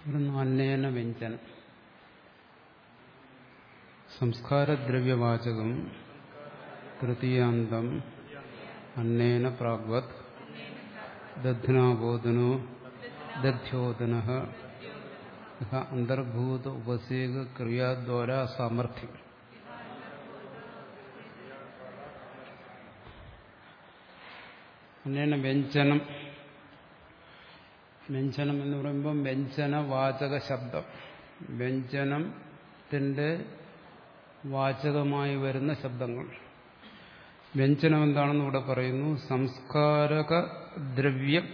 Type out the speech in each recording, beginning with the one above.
തുടർന്ന് അന്നേന വ്യഞ്ജനം സംസ്കാരദ്രവ്യവാചകം തൃതീയാന്തം അന്നേന പ്രാഗ്വത് ദധ്നാബോധനോ ദധ്യോദന അന്തർഭൂത ഉപസേക ക്രിയാദ്വാര സാമർഥ്യം അന്നേന വ്യഞ്ജനം വ്യഞ്ജനം എന്ന് പറയുമ്പം വ്യഞ്ജന വാചക ശബ്ദം വ്യഞ്ജനത്തിന്റെ വാചകമായി വരുന്ന ശബ്ദങ്ങൾ വ്യഞ്ജനം എന്താണെന്ന് ഇവിടെ പറയുന്നു സംസ്കാരക ദ്രവ്യം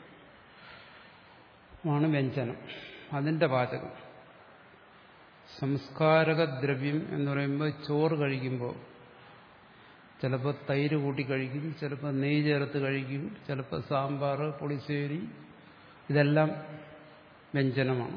ആണ് വ്യഞ്ജനം അതിന്റെ വാചകം സംസ്കാരക ദ്രവ്യം എന്ന് പറയുമ്പോൾ ചോറ് കഴിക്കുമ്പോൾ ചിലപ്പോൾ തൈര് കൂട്ടി കഴിക്കും ചിലപ്പോൾ നെയ്യ് ചേർത്ത് കഴിക്കും ചിലപ്പോൾ സാമ്പാർ പുളിശ്ശേരി ഇതെല്ലാം വ്യഞ്ജനമാണ്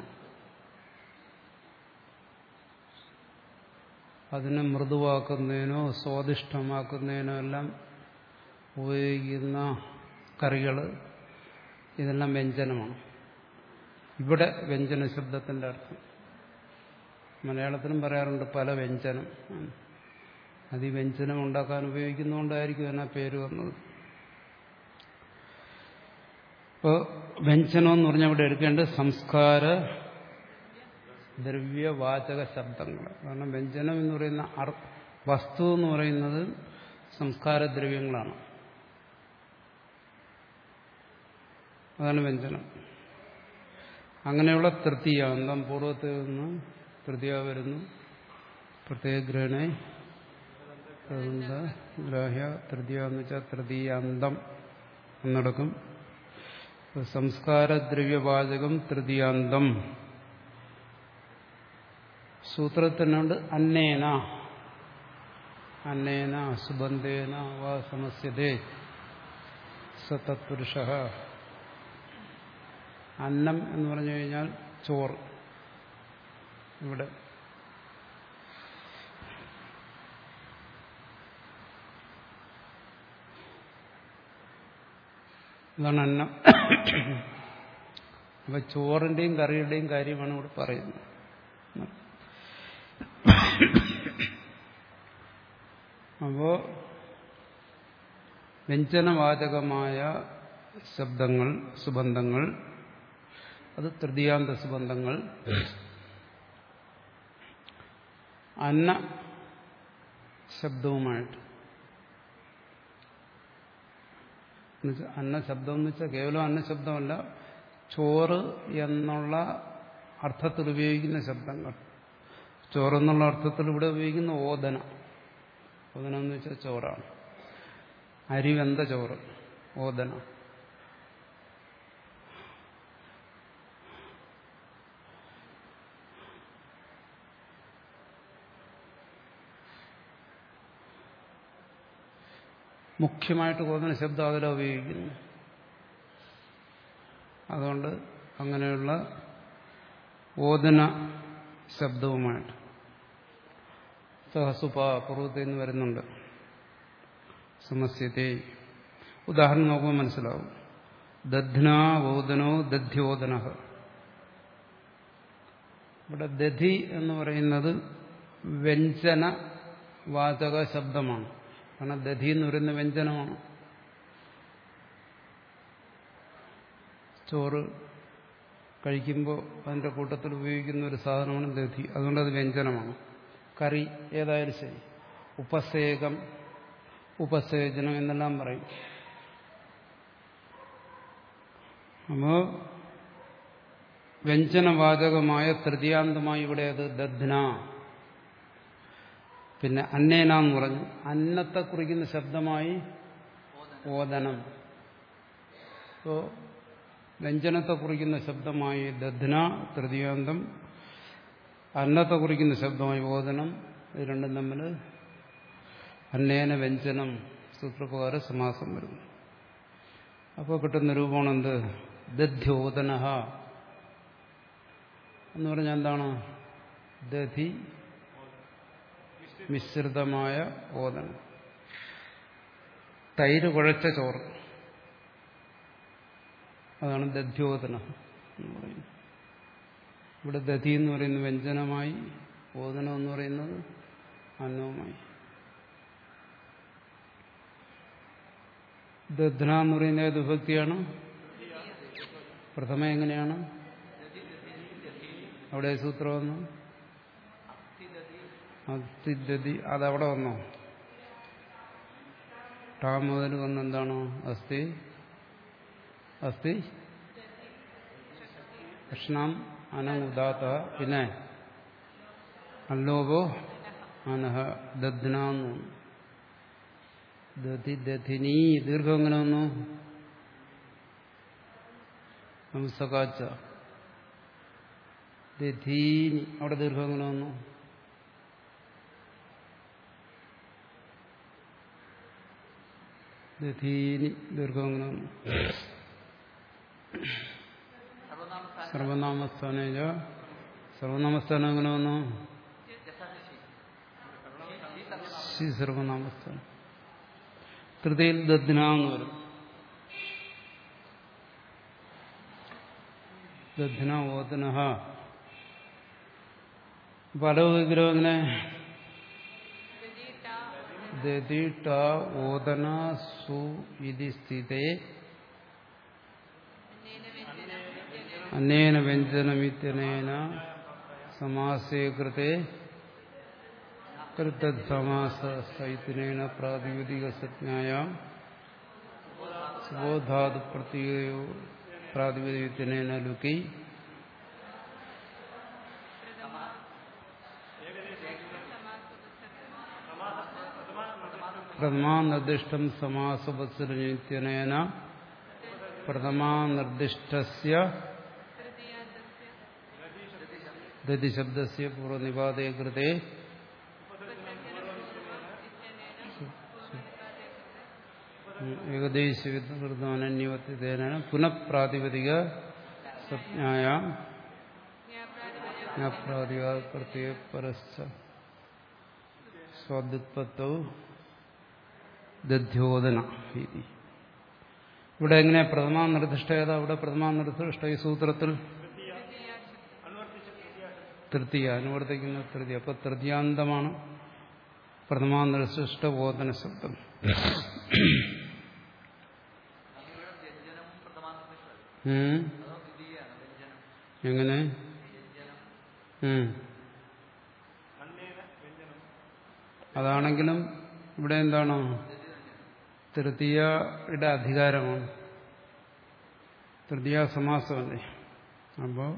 അതിനെ മൃദുവാക്കുന്നതിനോ സ്വാദിഷ്ടമാക്കുന്നതിനോ എല്ലാം ഉപയോഗിക്കുന്ന കറികൾ ഇതെല്ലാം വ്യഞ്ജനമാണ് ഇവിടെ വ്യഞ്ജന ശബ്ദത്തിന്റെ അർത്ഥം മലയാളത്തിലും പറയാറുണ്ട് പല വ്യഞ്ജനം അത് ഈ വ്യഞ്ജനം ഉണ്ടാക്കാൻ ഉപയോഗിക്കുന്നതുകൊണ്ടായിരിക്കും എന്നാ പേര് വന്നത് ഇപ്പോൾ വ്യഞ്ജനം എന്ന് പറഞ്ഞാൽ ഇവിടെ എടുക്കേണ്ടത് സംസ്കാര ദ്രവ്യവാചക ശബ്ദങ്ങൾ കാരണം വ്യഞ്ജനം എന്ന് പറയുന്ന വസ്തു എന്ന് പറയുന്നത് സംസ്കാരദ്രവ്യങ്ങളാണ് അതാണ് വ്യഞ്ജനം അങ്ങനെയുള്ള തൃതീയാന്തം പൂർവ്വത്തിൽ നിന്ന് തൃതീയ വരുന്നു പ്രത്യേക ഗ്രഹണെ ഗ്രാഹ്യ തൃതീയ എന്ന് വെച്ചാൽ തൃതീയാന്തം എന്നടക്കും സംസ്കാരദ്രവ്യവാചകം തൃതീയാന്തം സൂത്രത്തിനുണ്ട് അന്നേന അന്നേന സുബന്ധേന വാ സമസ്യതേ സതത്പുരുഷ അന്നം എന്ന് പറഞ്ഞു കഴിഞ്ഞാൽ ചോറ് ഇവിടെ ഇതാണ് അന്നം അപ്പൊ ചോറിന്റെയും കറിയുടെയും കാര്യമാണ് ഇവിടെ പറയുന്നത് അപ്പോ വ്യഞ്ജനവാചകമായ ശബ്ദങ്ങൾ സുബന്ധങ്ങൾ അത് തൃതീയാന്ത സുബന്ധങ്ങൾ അന്ന ശബ്ദവുമായിട്ട് അന്ന ശബ്ദം എന്ന് വെച്ചാൽ കേവലം അന്ന ശബ്ദമല്ല ചോറ് എന്നുള്ള അർത്ഥത്തിൽ ഉപയോഗിക്കുന്ന ശബ്ദങ്ങൾ ചോറെന്നുള്ള അർത്ഥത്തിൽ ഇവിടെ ഉപയോഗിക്കുന്ന ഓദന ഓദന എന്ന് വെച്ചാൽ ചോറാണ് അരിവെന്ത ചോറ് ഓദന മുഖ്യമായിട്ട് ഓദന ശബ്ദം അതിലാണ് ഉപയോഗിക്കുന്നു അതുകൊണ്ട് അങ്ങനെയുള്ള ഓദന ശബ്ദവുമായിട്ട് സഹസുപ പൂർവ്വത്തിൽ നിന്ന് വരുന്നുണ്ട് സമസ്യത്തെ ഉദാഹരണം നോക്കുമ്പോൾ മനസ്സിലാവും ദധ്നാ ഓദനോ ദധ്യോദന ഇവിടെ ദധി എന്ന് പറയുന്നത് വ്യഞ്ജന വാചക ശബ്ദമാണ് കാരണം ദധി എന്ന് പറയുന്ന വ്യഞ്ജനമാണ് ചോറ് കഴിക്കുമ്പോൾ അതിൻ്റെ കൂട്ടത്തിൽ ഉപയോഗിക്കുന്ന ഒരു സാധനമാണ് ദധി അതുകൊണ്ട് അത് വ്യഞ്ജനമാണ് കറി ഏതായാലും ശരി ഉപസേകം ഉപസേചനം എന്നെല്ലാം പറയും അപ്പോൾ വ്യഞ്ജനവാചകമായ തൃതീയാന്തമായി ഇവിടെ അത് ദധ്ന പിന്നെ അന്നേന എന്ന് പറഞ്ഞു അന്നത്തെ കുറിക്കുന്ന ശബ്ദമായി ഓദനം അപ്പോൾ വ്യഞ്ജനത്തെ കുറിക്കുന്ന ശബ്ദമായി ദധ്ന തൃതീയാന്തം അന്നത്തെ കുറിക്കുന്ന ശബ്ദമായി ഓദനം ഇത് രണ്ടും തമ്മിൽ അന്നേന വ്യഞ്ജനം സൂത്രപ്രകാരം സമാസം വരുന്നു അപ്പോൾ കിട്ടുന്ന രൂപമാണ് എന്ത് ദധ്യോദന എന്ന് പറഞ്ഞാൽ എന്താണ് ദധി മിശ്രിതമായ ഓദനം തൈര് കുഴച്ച ചോറ് അതാണ് ദധ്യോദന എന്ന് പറയുന്നത് ഇവിടെ ദധി എന്ന് പറയുന്നത് വ്യഞ്ജനമായി ഓദനം എന്ന് പറയുന്നത് അന്നവുമായി ദധ്ന എന്ന് പറയുന്നത് ഏത് വിഭക്തിയാണ് പ്രഥമ എങ്ങനെയാണ് അവിടെ സൂത്രം വന്നു അസ്ഥിദതി അതവിടെ വന്നോ ടാ മുതൽ വന്ന് എന്താണോ അസ്ഥി അസ്ഥി കൃഷ്ണം അനമുദാത്ത പിന്നെ അല്ലോപോ അനഹ ദധ്നാന്നു ദധി ദധിനി ദീർഘം എങ്ങനെ വന്നു ഹംസകാച്ച ദധീനി അവിടെ ദീർഘം എങ്ങനെ വന്നു ദധീനി ദീർഘം എങ്ങനെ വന്നു സർവനാമസ്ഥാനേജ സർവനാമസ്ഥാനം എങ്ങനെ വന്നു ശി സർവനാമസ്ഥാനം കൃതിയിൽ ദധ്ന എന്ന് വരും ദധ്ന ഓദന പല വിഗ്രഹം എങ്ങനെ ദധി ട ഓദന സു ഇതി സ്ഥിതേ അനേന വ്യഞ്ജനമിത്യനേന സമാസേ കൃതേ കൃതസമാസ സൈത്തിനേന പ്രാതിപതിക സജ്ഞായ സുബോധാതു പ്രത്യേകയോ പ്രാതിപതികത്തിനേന ലുക്കി പ്രഥമാനിർദ്ദിഷ്ടം സമാസവത്സരനിത്യനേന പ്രഥമാനിർദ്ദിഷ്ടസ്യ ദതിശബ്ദസ്യ പൂർവനിപാതേ കൃതേ ഏകദേശകൃതമനന്യവത്യതേന പുനഃപ്രാതിപതിക സജ്ഞായ ജ്ഞാപ്രാതിക പ്രത്യേക പരശ്ച സ്വാദുത്പത്തൗ ദധ്യോദന ഇതി ഇവിടെ എങ്ങനെ പ്രഥമാ നിർദ്ദിഷ്ട ഏതാ ഇവിടെ പ്രഥമാ നിർദ്ദിഷ്ട ഈ സൂത്രത്തിൽ തൃതീയ അനുവർത്തിക്കുന്ന തൃതീയ അപ്പൊ തൃതീയാന്തമാണ് പ്രഥമാ നിർദ്ദിഷ്ട ഓദന ശബ്ദം ഉം. എങ്ങനെ ഉം. അതാണെങ്കിലും ഇവിടെ എന്താണോ തൃതീയയുടെ അധികാരമാണ് തൃതീയ സമാസമല്ലേ അപ്പോ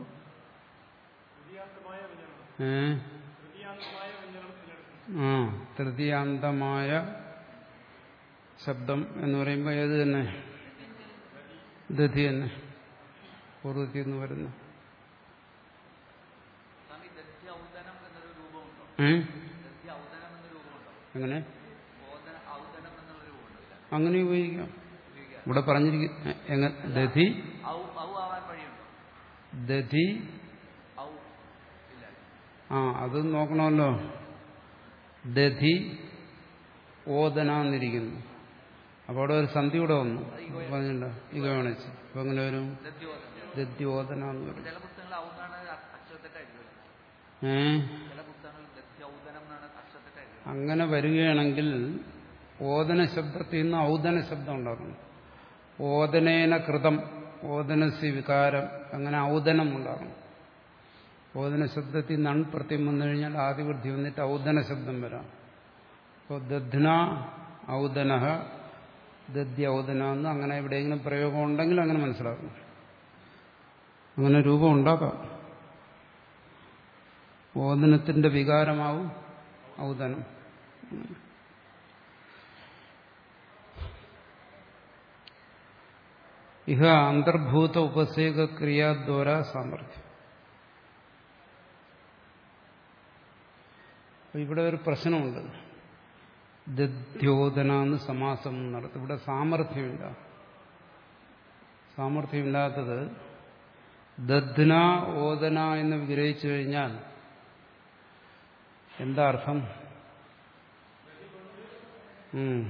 ഏ ആ തൃതീയാന്തമായ ശബ്ദം എന്ന് പറയുമ്പോൾ ഏത് തന്നെ ദധി തന്നെ പൂർവ്വത്തിൽ നിന്ന് വരുന്നു ഏ? എങ്ങനെ അങ്ങനെ ഉപയോഗിക്കാം ഇവിടെ പറഞ്ഞിരിക്കുന്ന എങ്ങനെ ദധി ദധി ആ അത് നോക്കണമല്ലോ ദധി ഓദനാന്നിരിക്കുന്നു അപ്പോൾ അവിടെ ഒരു സന്ധി കൂടെ വന്നു പറഞ്ഞിട്ടുണ്ടോ ഇക കാണിച്ച് അപ്പൊ അങ്ങനെ വരും ദധി ഓദന എന്ന് വരും ചില പുസ്തകങ്ങൾ ഔന്നാണ് അക്ഷരത്തെറ്റായിരിക്കും ഏ ചില പുസ്തകങ്ങളിൽ ദത്തി ഔദനം എന്നാണ് അക്ഷരത്തെറ്റായിരിക്കും അങ്ങനെ വരികയാണെങ്കിൽ ഓദന ശബ്ദത്തിൽ നിന്ന് ഔദന ശബ്ദം ഉണ്ടാക്കണം ഓദനേന കൃതം ഓദനസി വികാരം അങ്ങനെ ഔദനം ഉണ്ടാകണം ഓദന ശബ്ദത്തിൽ നൺ പ്രത്യം വന്നു കഴിഞ്ഞാൽ ആദിവൃദ്ധി വന്നിട്ട് ഔദന ശബ്ദം വരാം അപ്പോൾ ദധ്ന ഔദന ദദ്യ ഔദന എന്ന് അങ്ങനെ എവിടെയെങ്കിലും പ്രയോഗം ഉണ്ടെങ്കിൽ അങ്ങനെ മനസ്സിലാക്കണം അങ്ങനെ രൂപം ഉണ്ടാക്കാം ഓദനത്തിന്റെ വികാരമാവും ഔദനം ഇഹ അന്തർഭൂത ഉപസേക ക്രിയാദ്വാര സാമർഥ്യം അപ്പൊ ഇവിടെ ഒരു പ്രശ്നമുണ്ട് ദദ്യോദന എന്ന് സമാസം നടത്തും ഇവിടെ സാമർഥ്യമില്ല സാമർഥ്യമില്ലാത്തത് ദധ്ന ഓദന എന്ന് വിഗ്രഹിച്ചു കഴിഞ്ഞാൽ എന്താ അർത്ഥം ഉം.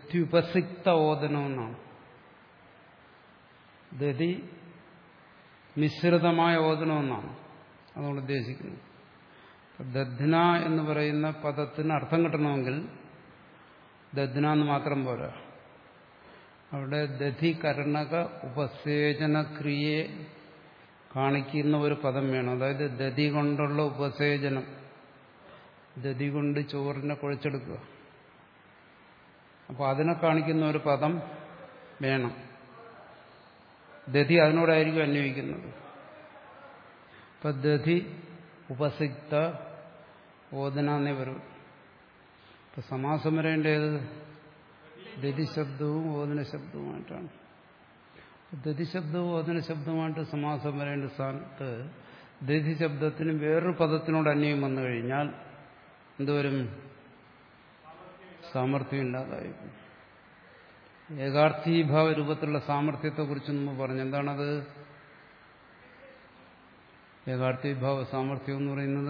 ദധ്യുപസിക്ത ഓദനം എന്നാണ് ദധി മിശ്രിതമായ ഓതണമെന്നാണ് അതുകൊണ്ട് ഉദ്ദേശിക്കുന്നത് ദധ്ന എന്ന് പറയുന്ന പദത്തിന് അർത്ഥം കിട്ടണമെങ്കിൽ ദധ്ന എന്ന് മാത്രം പോരാ അവിടെ ദധി കരണക ഉപസേചന ക്രിയയെ കാണിക്കുന്ന ഒരു പദം വേണം അതായത് ദധി കൊണ്ടുള്ള ഉപസേചനം ദധി കൊണ്ട് ചോറിനെ കുഴച്ചെടുക്കുക അപ്പോൾ അതിനെ കാണിക്കുന്ന ഒരു പദം വേണം ദധി അതിനോടായിരിക്കും അന്വയിക്കുന്നത് ഇപ്പൊ ദധി ഉപസിക്ത ഓദന എന്നേ വരും ഇപ്പൊ സമാസം വരേണ്ടത് ദധി ശബ്ദവും ഓദന ശബ്ദവുമായിട്ടാണ് ദധി ശബ്ദവും ഓദന ശബ്ദവുമായിട്ട് സമാസം വരേണ്ട സ്ഥാനത്ത് ദധി ശബ്ദത്തിന് വേറൊരു പദത്തിനോട് അന്വയം വന്നു കഴിഞ്ഞാൽ എന്തുവരും സാമർഥ്യം ഇല്ലാതായി ഏകാർത്ഥീഭാവ രൂപത്തിലുള്ള സാമർഥ്യത്തെക്കുറിച്ച് മുമ്പ് പറഞ്ഞു എന്താണത് ഏകാർത്ഥീഭാവ സാമർഥ്യം എന്ന് പറയുന്നത്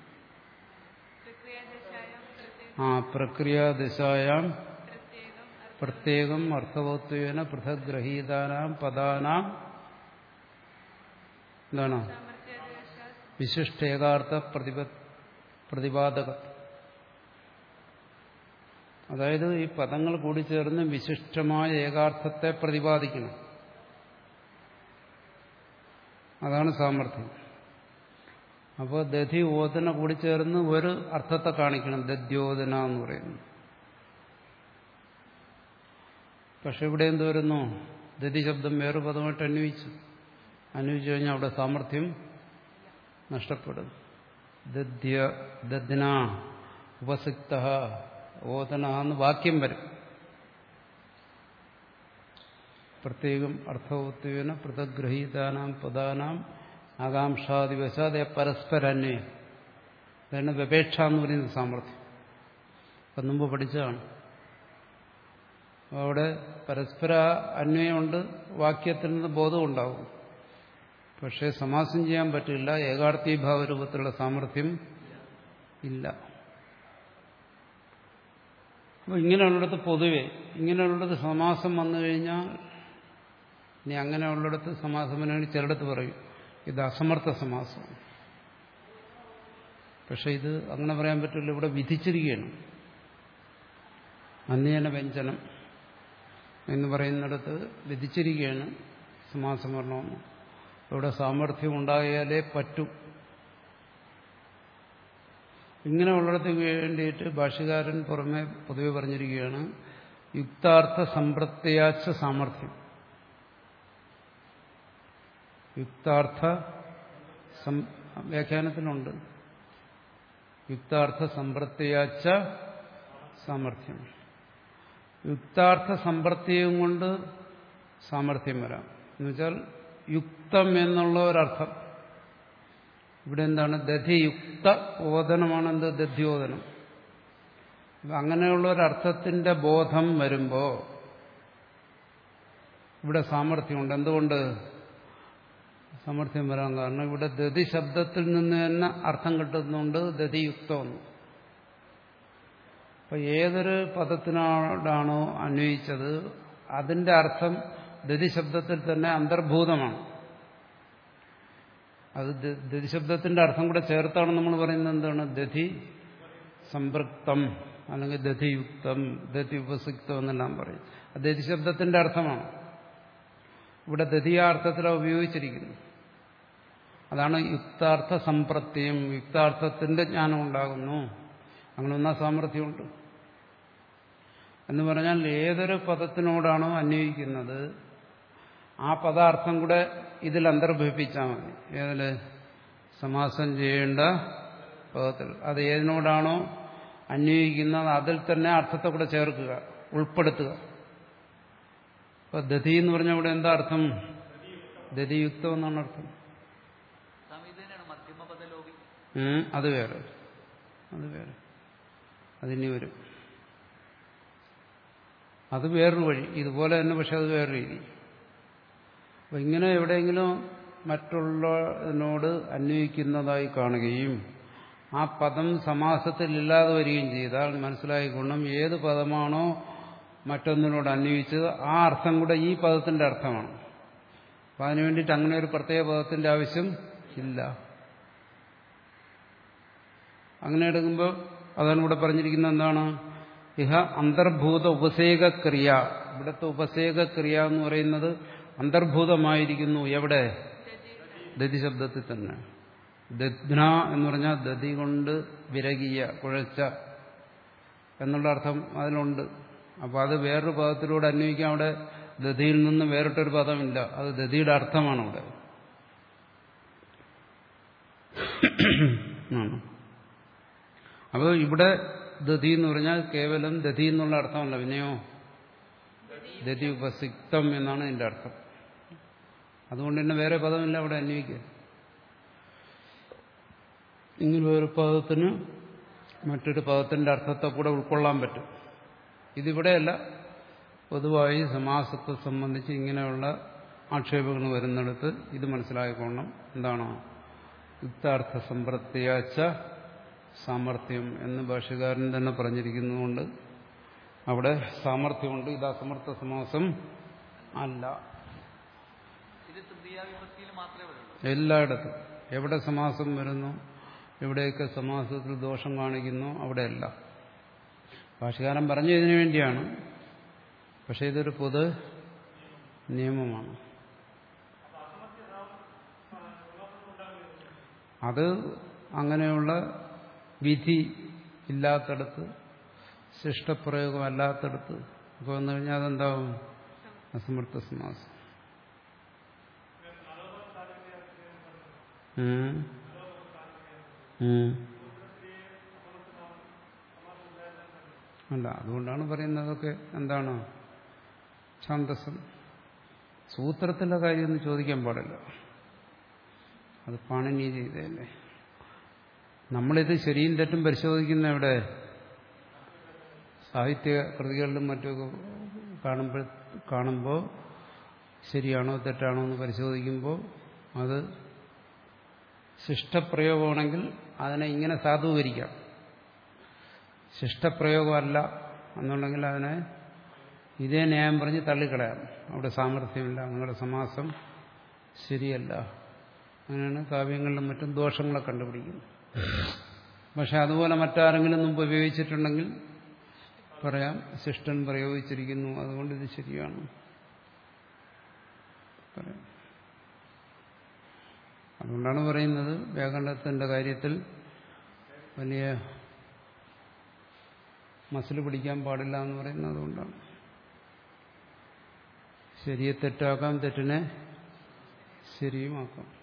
ആ പ്രക്രിയാദശായാം പ്രത്യേകം അർത്ഥവത്വേന പൃഥക് ഗ്രഹീതാനാം പദാനാം എന്താണ് വിശിഷ്ടേകാർത്ഥ പ്രതിപ പ്രതിപാദക അതായത് ഈ പദങ്ങൾ കൂടി ചേർന്ന് വിശിഷ്ടമായ ഏകാർത്ഥത്തെ പ്രതിപാദിക്കണം അതാണ് സാമർഥ്യം അപ്പോൾ ദധി ഓദന കൂടി ചേർന്ന് ഒരു അർത്ഥത്തെ കാണിക്കണം ദദ്യോദന എന്ന് പറയുന്നു പക്ഷെ ഇവിടെ എന്ത് വരുന്നു ദധി ശബ്ദം വേറെ പദമായിട്ട് അന്വയിച്ചു അന്വയിച്ചു കഴിഞ്ഞാൽ അവിടെ സാമർഥ്യം നഷ്ടപ്പെടും ദദ്യ ദദ്ന ഉപസിക്ത ഓദന എന്ന് വാക്യം വരും പ്രത്യേകം അർത്ഥവത്വേന പൃഥഗ്രഹീതാനാം പദാനാം ആകാംക്ഷാദിവശാതെ പരസ്പരന്വയം അതാണ് വ്യപേക്ഷ എന്ന് പറയുന്ന സാമർഥ്യം അപ്പം മുമ്പ് പഠിച്ചതാണ് അവിടെ പരസ്പര അന്വയമുണ്ട് വാക്യത്തിൽ നിന്ന് ബോധമുണ്ടാവും പക്ഷേ സമാസം ചെയ്യാൻ പറ്റില്ല ഏകാർത്ഥീഭാവ രൂപത്തിലുള്ള സാമർഥ്യം ഇല്ല അപ്പോൾ ഇങ്ങനെയുള്ളിടത്ത് പൊതുവെ ഇങ്ങനെയുള്ളിടത്ത് സമാസം വന്നു കഴിഞ്ഞാൽ ഇനി അങ്ങനെയുള്ളിടത്ത് സമാസം വേണമെങ്കിൽ ചിലടത്ത് പറയും ഇത് അസമർത്ഥ സമാസം പക്ഷെ ഇത് അങ്ങനെ പറയാൻ പറ്റില്ല ഇവിടെ വിധിച്ചിരിക്കുകയാണ് അന്യന വ്യഞ്ജനം എന്ന് പറയുന്നിടത്ത് വിധിച്ചിരിക്കുകയാണ് സമാസം വരണമെന്ന് ഇവിടെ സാമർഥ്യം ഉണ്ടായാലേ പറ്റൂ ഇങ്ങനെയുള്ളിടത്ത് വേണ്ടിയിട്ട് ഭാഷ്യകാരൻ പുറമെ പൊതുവെ പറഞ്ഞിരിക്കുകയാണ് യുക്താർത്ഥ സമ്പ്രത്യാച്ച സാമർഥ്യം യുക്താർത്ഥ വ്യാഖ്യാനത്തിനുണ്ട് യുക്താർത്ഥ സമ്പ്രത്യാച്ച സാമർഥ്യം യുക്താർത്ഥ സമ്പ്രത്യം കൊണ്ട് സാമർഥ്യം വരാം എന്നുവെച്ചാൽ യുക്തം എന്നുള്ള ഒരർത്ഥം ഇവിടെ എന്താണ് ദധിയുക്ത ഓദനമാണ് എന്ത് ദധ്യോദനം അങ്ങനെയുള്ള ഒരർത്ഥത്തിന്റെ ബോധം വരുമ്പോൾ ഇവിടെ സാമർഥ്യമുണ്ട് എന്തുകൊണ്ട് സാമർഥ്യം വരാൻ കാരണം ഇവിടെ ദതി ശബ്ദത്തിൽ നിന്ന് തന്നെ അർത്ഥം കിട്ടുന്നുണ്ട് ദതിയുക്തമെന്ന് അപ്പൊ ഏതൊരു പദത്തിനോടാണോ അന്വയിച്ചത് അതിന്റെ അർത്ഥം ദതി ശബ്ദത്തിൽ തന്നെ അന്തർഭൂതമാണ് അത് ദതി ശബ്ദത്തിന്റെ അർത്ഥം കൂടെ ചേർത്താണ് നമ്മൾ പറയുന്നത് എന്താണ് ദധി സമ്പൃക്തം അല്ലെങ്കിൽ ദധിയുക്തം ദധി ഉപസിക്തം എന്നെല്ലാം പറയും അത് ദതി ശബ്ദത്തിന്റെ അർത്ഥമാണ് ഇവിടെ ദധിയാർത്ഥത്തിലാണ് ഉപയോഗിച്ചിരിക്കുന്നത് അതാണ് യുക്താർത്ഥ സമ്പ്രത്യം യുക്താർത്ഥത്തിന്റെ ജ്ഞാനം ഉണ്ടാകുന്നു അങ്ങനെ ഒന്നാ സാമർഥ്യമുണ്ട് എന്ന് പറഞ്ഞാൽ ഏതൊരു പദത്തിനോടാണോ അന്വയിക്കുന്നത് ആ പദാർത്ഥം കൂടെ ഇതിൽ അന്തർഭവിപ്പിച്ചാൽ മതി ഏതില് സമാസം ചെയ്യേണ്ട പദത്തിൽ അത് ഏതിനോടാണോ അന്വയിക്കുന്നത് അതിൽ തന്നെ അർത്ഥത്തെ കൂടെ ചേർക്കുക ഉൾപ്പെടുത്തുക ഇപ്പൊ ദധി എന്ന് പറഞ്ഞാൽ ഇവിടെ എന്താ അർത്ഥം ദധിയുക്തം എന്നാണ് അർത്ഥം സ്വാമി ഇത് തന്നെയാണ് മധ്യമ പദലോപി ഉം, അത് വേറെ അത് വേറെ അതിനി വരും അത് വേറൊരു വഴി ഇതുപോലെ തന്നെ പക്ഷെ അത് വേറെ രീതി അപ്പൊ ഇങ്ങനെ എവിടെയെങ്കിലും മറ്റുള്ളതിനോട് അന്വയിക്കുന്നതായി കാണുകയും ആ പദം സമാസത്തിൽ ഇല്ലാതെ വരികയും ചെയ്താൽ മനസ്സിലായിക്കൊള്ളും ഏത് പദമാണോ മറ്റൊന്നിനോട് അന്വയിച്ചത് ആ അർത്ഥം കൂടെ ഈ പദത്തിന്റെ അർത്ഥമാണ് അപ്പം അതിനു വേണ്ടിയിട്ട് അങ്ങനെ ഒരു പ്രത്യേക പദത്തിന്റെ ആവശ്യം ഇല്ല അങ്ങനെ എടുക്കുമ്പോൾ അതാണ് ഇവിടെ പറഞ്ഞിരിക്കുന്നത് എന്താണ് ഇഹ അന്തർഭൂത ഉപസേക ക്രിയ ഇവിടുത്തെ ഉപസേക ക്രിയ എന്ന് പറയുന്നത് അന്തർഭൂതമായിരിക്കുന്നു എവിടെ ദതി ശബ്ദത്തിൽ തന്നെ ദധ്ന എന്ന് പറഞ്ഞാൽ ദതി കൊണ്ട് വിരകിയ കുഴച്ച എന്നുള്ള അർത്ഥം അതിലുണ്ട് അപ്പോൾ അത് വേറൊരു പദത്തിലൂടെ അന്വയിക്കാൻ അവിടെ ദതിയിൽ നിന്ന് വേറിട്ടൊരു പദമില്ല അത് ദതിയുടെ അർത്ഥമാണ് അവിടെ ആണ് അപ്പോൾ ഇവിടെ ദതി എന്ന് പറഞ്ഞാൽ കേവലം ദതി എന്നുള്ള അർത്ഥമല്ല പിന്നെയോ ദതി ഉപസിക്തം എന്നാണ് ഇതിന്റെ അർത്ഥം അതുകൊണ്ട് തന്നെ വേറെ പദമില്ല അവിടെ അന്വയിക്കുക ഇങ്ങനെ ഒരു പദത്തിന് മറ്റൊരു പദത്തിന്റെ അർത്ഥത്തെ കൂടെ ഉൾക്കൊള്ളാൻ പറ്റും ഇതിവിടെയല്ല പൊതുവായി സമാസത്തെ സംബന്ധിച്ച് ഇങ്ങനെയുള്ള ആക്ഷേപങ്ങൾ വരുന്നിടത്ത് ഇത് മനസ്സിലാക്കിക്കൊള്ളണം എന്താണോ യുക്താർത്ഥ സമ്പ്രത്യാച്ച സാമർഥ്യം എന്ന് ഭാഷകാരൻ തന്നെ പറഞ്ഞിരിക്കുന്നതുകൊണ്ട് അവിടെ സാമർഥ്യമുണ്ട് ഇത് അസമർത്ഥ സമാസം അല്ല ഇത് തൃതീയ വിഭക്തിയിൽ മാത്രമേ വരുള്ളൂ എല്ലായിടത്തും എവിടെ സമാസം വരുന്നു എവിടെയൊക്കെ സമാസത്തിൽ ദോഷം കാണിക്കുന്നു അവിടെയല്ല ഭാഷകാരൻ പറഞ്ഞു ഇതിനു വേണ്ടിയാണ് പക്ഷെ ഇതൊരു പൊതു നിയമമാണ് അത് അങ്ങനെയുള്ള വിധി ഇല്ലാത്തടത്ത് ശിഷ്ടപ്രയോഗമല്ലാത്തടത്ത് ഒക്കെ വന്നു കഴിഞ്ഞാൽ അതെന്താവും അസമർത്ഥ സമാസം ഉം. ഉം. അല്ല അതുകൊണ്ടാണ് പറയുന്നതൊക്കെ എന്താണ് ഛാന്തസം സൂത്രത്തിലെ കാര്യമൊന്നും ചോദിക്കാൻ പാടില്ല അത് പാണിനി ചെയ്തതല്ലേ നമ്മളിത് ശരിയും തെറ്റും പരിശോധിക്കുന്ന എവിടെ സാഹിത്യ കൃതികളിലും മറ്റുമൊക്കെ കാണുമ്പോൾ കാണുമ്പോൾ ശരിയാണോ തെറ്റാണോ എന്ന് പരിശോധിക്കുമ്പോൾ അത് ശിഷ്ടപ്രയോഗമാണെങ്കിൽ അതിനെ ഇങ്ങനെ സാധൂകരിക്കാം ശിഷ്ടപ്രയോഗമല്ല എന്നുണ്ടെങ്കിൽ അതിനെ ഇതേ ന്യായം പറഞ്ഞ് തള്ളിക്കളയാം അവിടെ സാമർഥ്യമില്ല നിങ്ങളുടെ സമാസം ശരിയല്ല അങ്ങനെയാണ് കാവ്യങ്ങളിലും മറ്റും ദോഷങ്ങളെ കണ്ടുപിടിക്കുന്നത് പക്ഷെ അതുപോലെ മറ്റാരെങ്കിലും മുമ്പ് ഉപയോഗിച്ചിട്ടുണ്ടെങ്കിൽ പറയാം ശിഷ്ടൻ പ്രയോഗിച്ചിരിക്കുന്നു അതുകൊണ്ട് ഇത് ശരിയാണ് പറയാം അതുകൊണ്ടാണ് പറയുന്നത് വ്യാകരണത്തിന്റെ കാര്യത്തിൽ വലിയ മസിൽ പിടിക്കാൻ പാടില്ല എന്ന് പറയുന്നത് അതുകൊണ്ടാണ് ശരിയെ തെറ്റാക്കാം തെറ്റിനെ ശരിയുമാക്കാം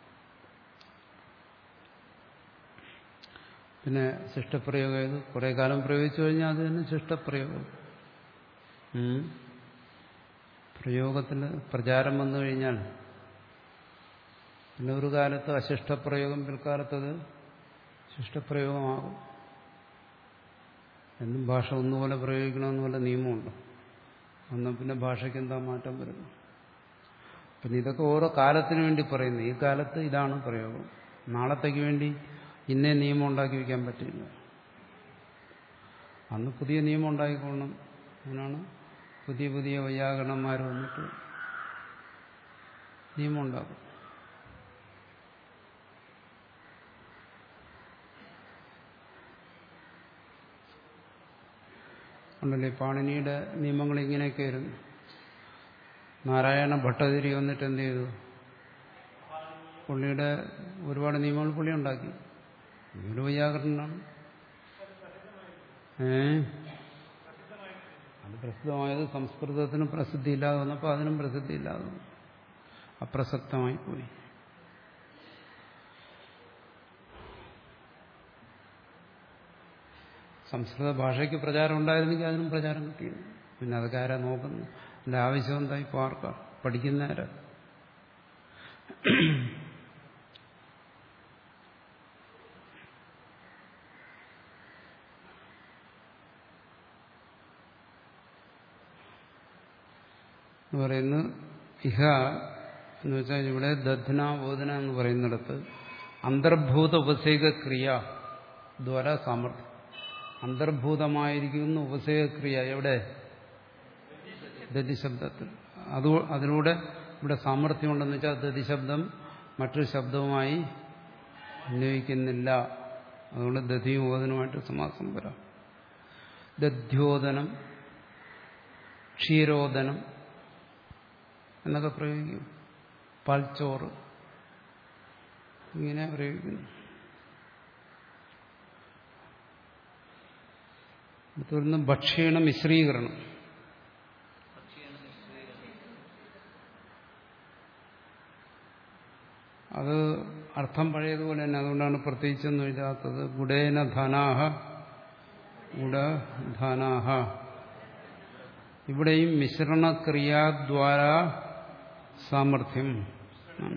പിന്നെ ശിഷ്ടപ്രയോഗം ഇത് കുറെ കാലം പ്രയോഗിച്ചു കഴിഞ്ഞാൽ അത് തന്നെ ശിഷ്ടപ്രയോഗം ഉം. പ്രയോഗത്തിന് പ്രചാരം വന്നു കഴിഞ്ഞാൽ പിന്നെ ഒരു കാലത്ത് അശിഷ്ടപ്രയോഗം പിൽക്കാലത്തത് ശിഷ്ടപ്രയോഗമാകും എന്നും ഭാഷ ഒന്നുപോലെ പ്രയോഗിക്കണമെന്ന് വല്ല നിയമമുണ്ട് എന്നാൽ പിന്നെ ഭാഷയ്ക്ക് എന്താ മാറ്റം വരുന്നു പിന്നെ ഇതൊക്കെ ഓരോ കാലത്തിന് വേണ്ടി പറയുന്നു ഈ കാലത്ത് ഇതാണ് പ്രയോഗം നാളത്തേക്ക് വേണ്ടി ഇന്നേ നിയമം ഉണ്ടാക്കി വയ്ക്കാൻ പറ്റില്ല അന്ന് പുതിയ നിയമം ഉണ്ടാക്കിക്കൊള്ളണം അതിനാണ് പുതിയ പുതിയ വൈയാകരണന്മാർ വന്നിട്ട് നിയമം ഉണ്ടാക്കും ഉണ്ടല്ലേ പാണിനിയുടെ നിയമങ്ങൾ ഇങ്ങനെയൊക്കെ ആയിരുന്നു നാരായണ ഭട്ടതിരി വന്നിട്ട് എന്ത് ചെയ്തു പുള്ളിയുടെ ഒരുപാട് നിയമങ്ങൾ പുള്ളി ഉണ്ടാക്കി ഒരു വൈയാകരണനാണ് ഏ അത് പ്രസിദ്ധമായത് സംസ്കൃതത്തിന് പ്രസിദ്ധിയില്ലാതെ വന്നപ്പോൾ അതിനും പ്രസിദ്ധിയില്ലാതെ വന്നു അപ്രസക്തമായി പോയി സംസ്കൃത ഭാഷയ്ക്ക് പ്രചാരം ഉണ്ടായിരുന്നെങ്കിൽ അതിനും പ്രചാരം കിട്ടിയിരുന്നു പിന്നെ അതൊക്കെ ആരാ നോക്കുന്നു അതിന്റെ ആവശ്യം എന്താ ഇപ്പോൾ ആർക്കാ പഠിക്കുന്നവരാ എന്ന് പറയുന്നത് ഇഹ എന്ന് വെച്ചാൽ ഇവിടെ ദധ്ന ബോധന എന്ന് പറയുന്നിടത്ത് അന്തർഭൂത ഉപസേക ക്രിയ ദ്വാര സാമർഥ്യം അന്തർഭൂതമായിരിക്കുന്ന ഉപസേക ക്രിയ എവിടെ ദതി ശബ്ദത്തിൽ അത് അതിലൂടെ ഇവിടെ സാമർഥ്യമുണ്ടെന്ന് വെച്ചാൽ ദതിശബ്ദം മറ്റൊരു ശബ്ദവുമായി അന്വയിക്കുന്നില്ല അതുകൊണ്ട് ദധിയും ഓദനുമായിട്ട് സമാസം വരാം ദധ്യോദനം ക്ഷീരോദനം എന്നൊക്കെ പ്രയോഗിക്കും പാൽച്ചോറ് ഇങ്ങനെ പ്രയോഗിക്കുന്നു തുടർന്ന് ഭക്ഷീണ മിശ്രീകരണം ഭക്ഷ്യാണ് മിശ്രീകരണം അത് അർത്ഥം പഴയതുപോലെ തന്നെ അതുകൊണ്ടാണ് പ്രത്യേകിച്ചൊന്നും എഴുതാത്തത് ഗുഡേന ധനാഹ ഗുഡധനാഹ ഇവിടെയും മിശ്രണക്രിയാദ്വാര സാമർഥ്യം ആണ്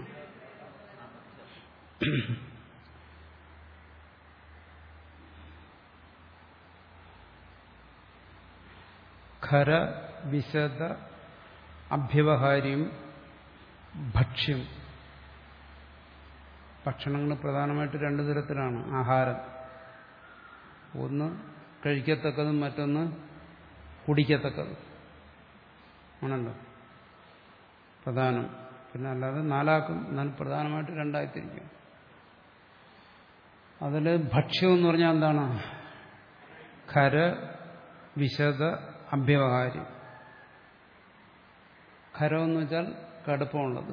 ഖര വിശദ അഭ്യവഹാര്യം ഭക്ഷ്യം ഭക്ഷണങ്ങൾ പ്രധാനമായിട്ട് രണ്ടു തരത്തിലാണ് ആഹാരം ഒന്ന് കഴിക്കത്തക്കതും മറ്റൊന്ന് കുടിക്കത്തക്കതും ആണല്ലോ പ്രധാനം പിന്നെ അല്ലാതെ നാലാക്കും എന്നാൽ പ്രധാനമായിട്ട് രണ്ടായിത്തിരിക്കും അതിൽ ഭക്ഷ്യം എന്ന് പറഞ്ഞാൽ എന്താണ് ഖര വിശദ അഭ്യവഹാര്യം ഖരം എന്ന് വെച്ചാൽ കടുപ്പമുള്ളത്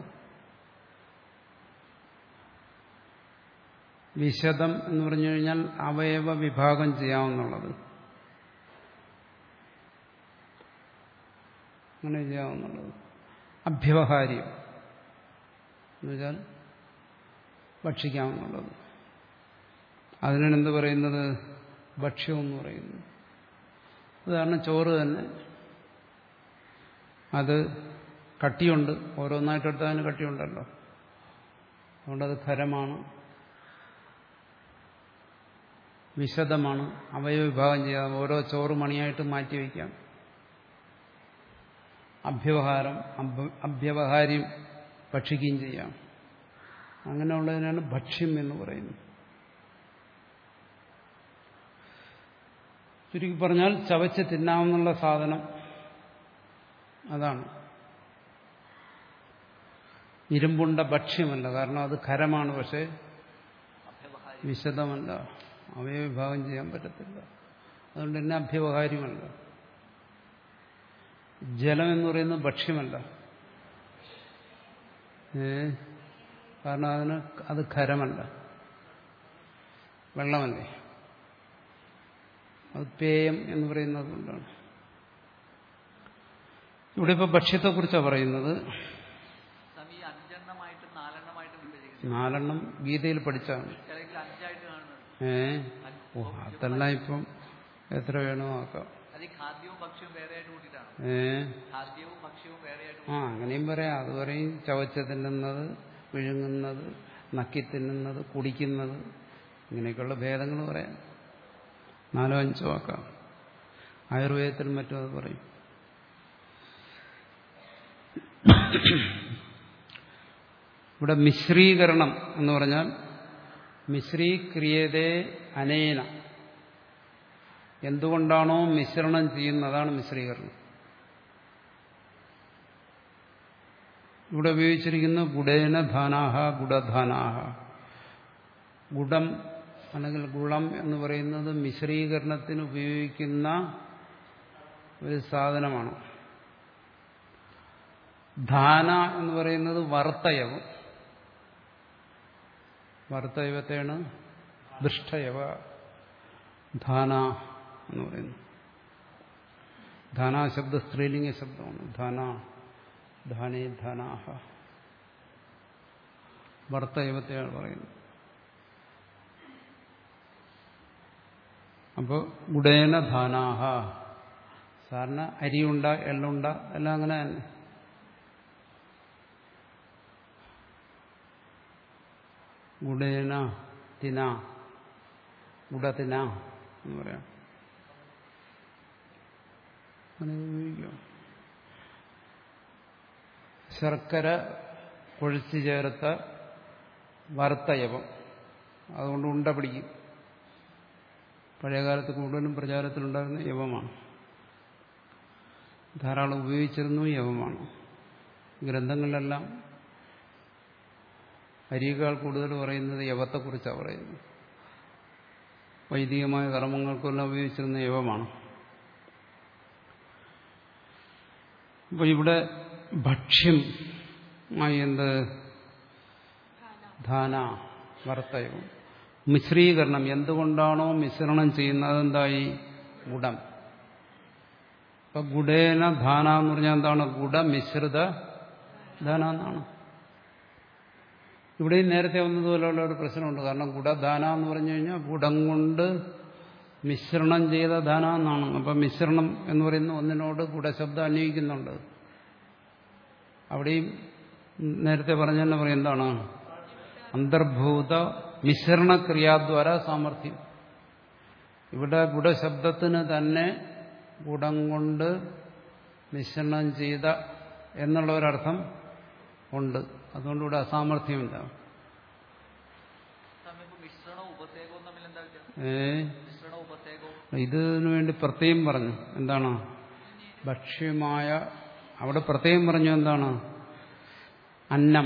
വിശദം എന്ന് പറഞ്ഞു കഴിഞ്ഞാൽ അവയവ വിഭാഗം ചെയ്യാവുന്നുള്ളത് അങ്ങനെ ചെയ്യാവുന്നുള്ളത് അഭ്യവഹാര്യം എന്നുവെച്ചാൽ ഭക്ഷിക്കാമെന്നുള്ളത് അതിനാണ് എന്ത് പറയുന്നത് ഭക്ഷ്യം എന്ന് പറയുന്നു ഉദാഹരണം ചോറ് തന്നെ അത് കട്ടിയുണ്ട് ഓരോന്നായിട്ടെടുത്താൽ അതിന് കട്ടിയുണ്ടല്ലോ അതുകൊണ്ടത് ഖരമാണ് വിശദമാണ് അവയവ വിഭാഗം ചെയ്യാം ഓരോ ചോറ് മണിയായിട്ട് മാറ്റി വയ്ക്കാം അഭ്യവഹാരം അഭ്യ- അഭ്യവഹാര്യം ഭക്ഷിക്കുകയും ചെയ്യാം അങ്ങനെയുള്ളതിനാണ് ഭക്ഷ്യം എന്ന് പറയുന്നത് ചുരുക്കി പറഞ്ഞാൽ ചവച്ച് തിന്നാവുന്നുള്ള സാധനം അതാണ് ഇരുമ്പുണ്ട ഭക്ഷ്യമല്ല കാരണം അത് ഖരമാണ് പക്ഷേ അഭ്യവഹാരി വിശദമല്ല അവയെ വിഭാഗം ചെയ്യാൻ പറ്റത്തില്ല അതുകൊണ്ട് തന്നെ അഭ്യവഹാര്യമല്ല ജലം എന്ന് പറയുന്നത് ഭക്ഷ്യമല്ല ഏ കാരണം അതിന് അത് ഖരമല്ല വെള്ളമല്ലേ അത് പേയം എന്ന് പറയുന്നത് കൊണ്ടാണ് ഇവിടെ ഇപ്പോൾ ഭക്ഷ്യത്തെക്കുറിച്ചാണ് പറയുന്നത് സ്വാമി ഈ അഞ്ചെണ്ണമായിട്ടും നാലെണ്ണമായിട്ടും വിഭജിക്കുന്നു നാലെണ്ണം ഗീതയിൽ പഠിച്ചാണ് ചിലതിൽ അഞ്ചായിട്ട് കാണുന്നത് ഏ ഓ അതെല്ലാം ഇപ്പം എത്ര വേണോ ആക്കാം അത് ഈ ഖാദ്യവും ഭക്ഷ്യവും വേറെയായിട്ട് കൂട്ടിയിട്ടാണ് ഏ ഖാദ്യവും ഭക്ഷ്യവും വേറെയായിട്ട് ആ അങ്ങനെയും പറയാം അത് പറയും ചവച്ച് തിന്നുന്നത് വിഴുങ്ങുന്നത് നക്കി തിന്നുന്നത് കുടിക്കുന്നത് ഇങ്ങനെയൊക്കെയുള്ള ഭേദങ്ങൾ പറയാം നാലോ അഞ്ചോ ആക്കാം ആയുർവേദത്തിൽ മറ്റും അത് പറയും ഇവിടെ മിശ്രീകരണം എന്ന് പറഞ്ഞാൽ മിശ്രീക്രിയതേ അനേന എന്തുകൊണ്ടാണോ മിശ്രണം ചെയ്യുന്നത് അതാണ് മിശ്രീകരണം ഇവിടെ ഉപയോഗിച്ചിരിക്കുന്ന ഗുഡേന ധാനാഹ ഗുഡധാനാഹ ഗുഡം അല്ലെങ്കിൽ ഗുളം എന്ന് പറയുന്നത് മിശ്രീകരണത്തിന് ഉപയോഗിക്കുന്ന ഒരു സാധനമാണ് ധാന എന്ന് പറയുന്നത് വറുത്തയവം വറുത്തയവത്തെയാണ് ദുഷ്ടയവ ധാന എന്ന് പറയുന്നു ധാന ശബ്ദ സ്ത്രീലിംഗ ശബ്ദമാണ് ധാന ധാനേ ധാനാഹ വറുത്തയവത്തെയാണ് പറയുന്നത് അപ്പോൾ ഗുഡേന ധാനാഹ സാറിന് അരിയുണ്ട എള്ളുണ്ട എല്ലാം അങ്ങനെ തന്നെ ഗുഡേന തിന ഗുഡത്തിന എന്ന് പറയാം അങ്ങനെ ഉപയോഗിക്കാം ശർക്കര കൊഴിച്ചു ചേർത്ത വറുത്തയവം അതുകൊണ്ട് ഉണ്ട പിടിക്കും പഴയകാലത്ത് കൂടുതലും പ്രചാരത്തിലുണ്ടായിരുന്ന യവമാണ് ധാരാളം ഉപയോഗിച്ചിരുന്നു യവമാണ് ഗ്രന്ഥങ്ങളിലെല്ലാം അരിയേക്കാൾ കൂടുതൽ പറയുന്നത് യവത്തെക്കുറിച്ചാണ് പറയുന്നത് വൈദികമായ കർമ്മങ്ങൾക്കെല്ലാം ഉപയോഗിച്ചിരുന്ന യവമാണ് അപ്പോൾ ഇവിടെ ഭക്ഷ്യം ആയി എന്ത് ധാന വർത്തയവും മിശ്രീകരണം എന്തുകൊണ്ടാണോ മിശ്രണം ചെയ്യുന്നത് അതെന്തായി ഗുണം ഇപ്പൊ ഗുഡേന ധാന എന്ന് പറഞ്ഞാൽ എന്താണ് ഗുഡമിശ്രിത ധാന എന്നാണ് ഇവിടെയും നേരത്തെ വന്നതുപോലെയുള്ള ഒരു പ്രശ്നമുണ്ട് കാരണം ഗുഡദാന എന്ന് പറഞ്ഞു കഴിഞ്ഞാൽ ഗുഡം കൊണ്ട് മിശ്രണം ചെയ്ത ധാന എന്നാണ് അപ്പം മിശ്രണം എന്ന് പറയുന്ന ഒന്നിനോട് ഗുഡശബ്ദം അന്വയിക്കുന്നുണ്ട് അവിടെയും നേരത്തെ പറഞ്ഞ തന്നെ പറയും എന്താണ് അന്തർഭൂത മിശ്രണക്രിയാദ്വാര സാമർഥ്യം ഇവിടെ ഗുഡശബ്ദത്തിന് തന്നെ ഗുണം കൊണ്ട് മിശ്രണം ചെയ്ത എന്നുള്ള ഒരർത്ഥം ഉണ്ട് അതുകൊണ്ട് ഇവിടെ അസാമർഥ്യമില്ല സ്വാമി ഇപ്പൊ മിശ്രണവും ഉപസേകവും തമ്മിൽ എന്താ വ്യത്യാസം ഏ മിശ്രണവും ഉപസേകവും ഇതിനു വേണ്ടി പ്രത്യേകം പറഞ്ഞു എന്താണ് ഭക്ഷ്യമായ അവിടെ പ്രത്യേകം പറഞ്ഞു എന്താണ് അന്നം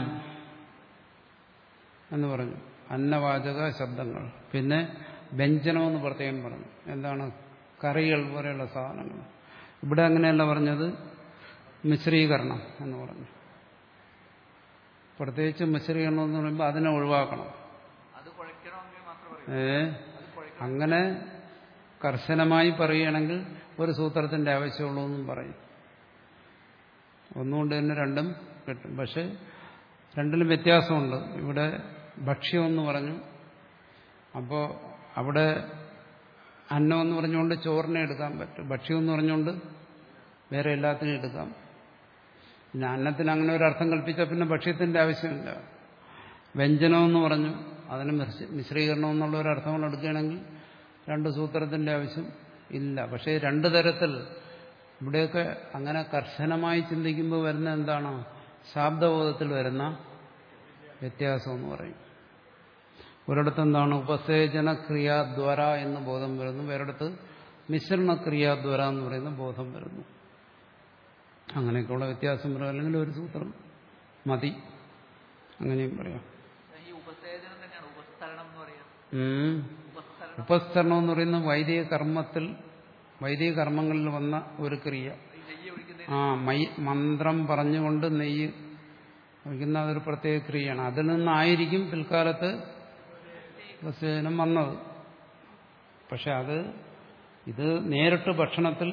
എന്ന് പറഞ്ഞു അന്നവാചക ശബ്ദങ്ങൾ പിന്നെ വ്യഞ്ജനമെന്ന് പ്രത്യേകം പറഞ്ഞു എന്താണ് കറികൾ പോലെയുള്ള സാധനങ്ങൾ ഇവിടെ അങ്ങനെയല്ല പറഞ്ഞത് മിശ്രീകരണം എന്ന് പറഞ്ഞു പ്രത്യേകിച്ച് മിശ്രീകരണം എന്ന് പറയുമ്പോൾ അതിനെ ഒഴിവാക്കണം അത് കുഴക്കണമെങ്കിൽ മാത്രം പറയൂ ഏ അത് കുഴക്കണം അങ്ങനെ കർശനമായി പറയുകയാണെങ്കിൽ ഒരു സൂത്രത്തിന്റെ ആവശ്യമുള്ളൂ എന്നും പറയും ഒന്നുകൊണ്ട് തന്നെ രണ്ടും കിട്ടും പക്ഷെ രണ്ടിലും വ്യത്യാസമുണ്ട് ഇവിടെ ഭക്ഷ്യമെന്ന് പറഞ്ഞു അപ്പോൾ അവിടെ അന്നം എന്ന് പറഞ്ഞുകൊണ്ട് ചോറിനെ എടുക്കാൻ പറ്റും ഭക്ഷ്യം എന്ന് പറഞ്ഞുകൊണ്ട് വേറെ എല്ലാത്തിനും എടുക്കാം പിന്നെ അന്നത്തിന് അങ്ങനെ ഒരു അർത്ഥം കൽപ്പിച്ചാൽ പിന്നെ ഭക്ഷ്യത്തിന്റെ ആവശ്യമില്ല വ്യഞ്ജനമെന്ന് പറഞ്ഞു അതിന് മിശ്ര- മിശ്രീകരണം എന്നുള്ള ഒരു അർത്ഥം കൊണ്ട് എടുക്കുകയാണെങ്കിൽ രണ്ട് സൂത്രത്തിന്റെ ആവശ്യം ഇല്ല പക്ഷേ രണ്ട് തരത്തിൽ ഇവിടെയൊക്കെ അങ്ങനെ കർശനമായി ചിന്തിക്കുമ്പോൾ വരുന്ന എന്താണ് ശാബ്ദബോധത്തിൽ വരുന്ന വ്യത്യാസം എന്ന് പറയും ഒരിടത്ത് എന്താണ് ഉപസേചന ക്രിയാദ്വാര എന്ന് ബോധം വരുന്നു വേറൊരിടത്ത് മിശ്രണ ക്രിയാദ്വാര എന്ന് പറയുന്ന ബോധം വരുന്നു അങ്ങനെയൊക്കെയുള്ള വ്യത്യാസം വരും അല്ലെങ്കിൽ ഒരു സൂത്രം മതി അങ്ങനെയും പറയാം ഈ ഉപസേചനം തന്നെയാണ് ഉപസ്തരണം എന്ന് പറയുന്നത് ഉം. ഉപസ്തരണം ഉപസ്തരണം എന്ന് പറയുന്ന വൈദിക കർമ്മത്തിൽ വൈദിക കർമ്മങ്ങളിൽ വന്ന ഒരു ക്രിയ ഈ നെയ്യ് ഒഴിക്കുന്നതിന് ആ മൈ മന്ത്രം പറഞ്ഞുകൊണ്ട് നെയ്യ് ഒഴിക്കുന്ന അതൊരു പ്രത്യേക ക്രിയയാണ് അതിൽ നിന്നായിരിക്കും പിൽക്കാലത്ത് ഉപസേചനം വന്നത് പക്ഷെ അത് ഇത് നേരിട്ട് ഭക്ഷണത്തിൽ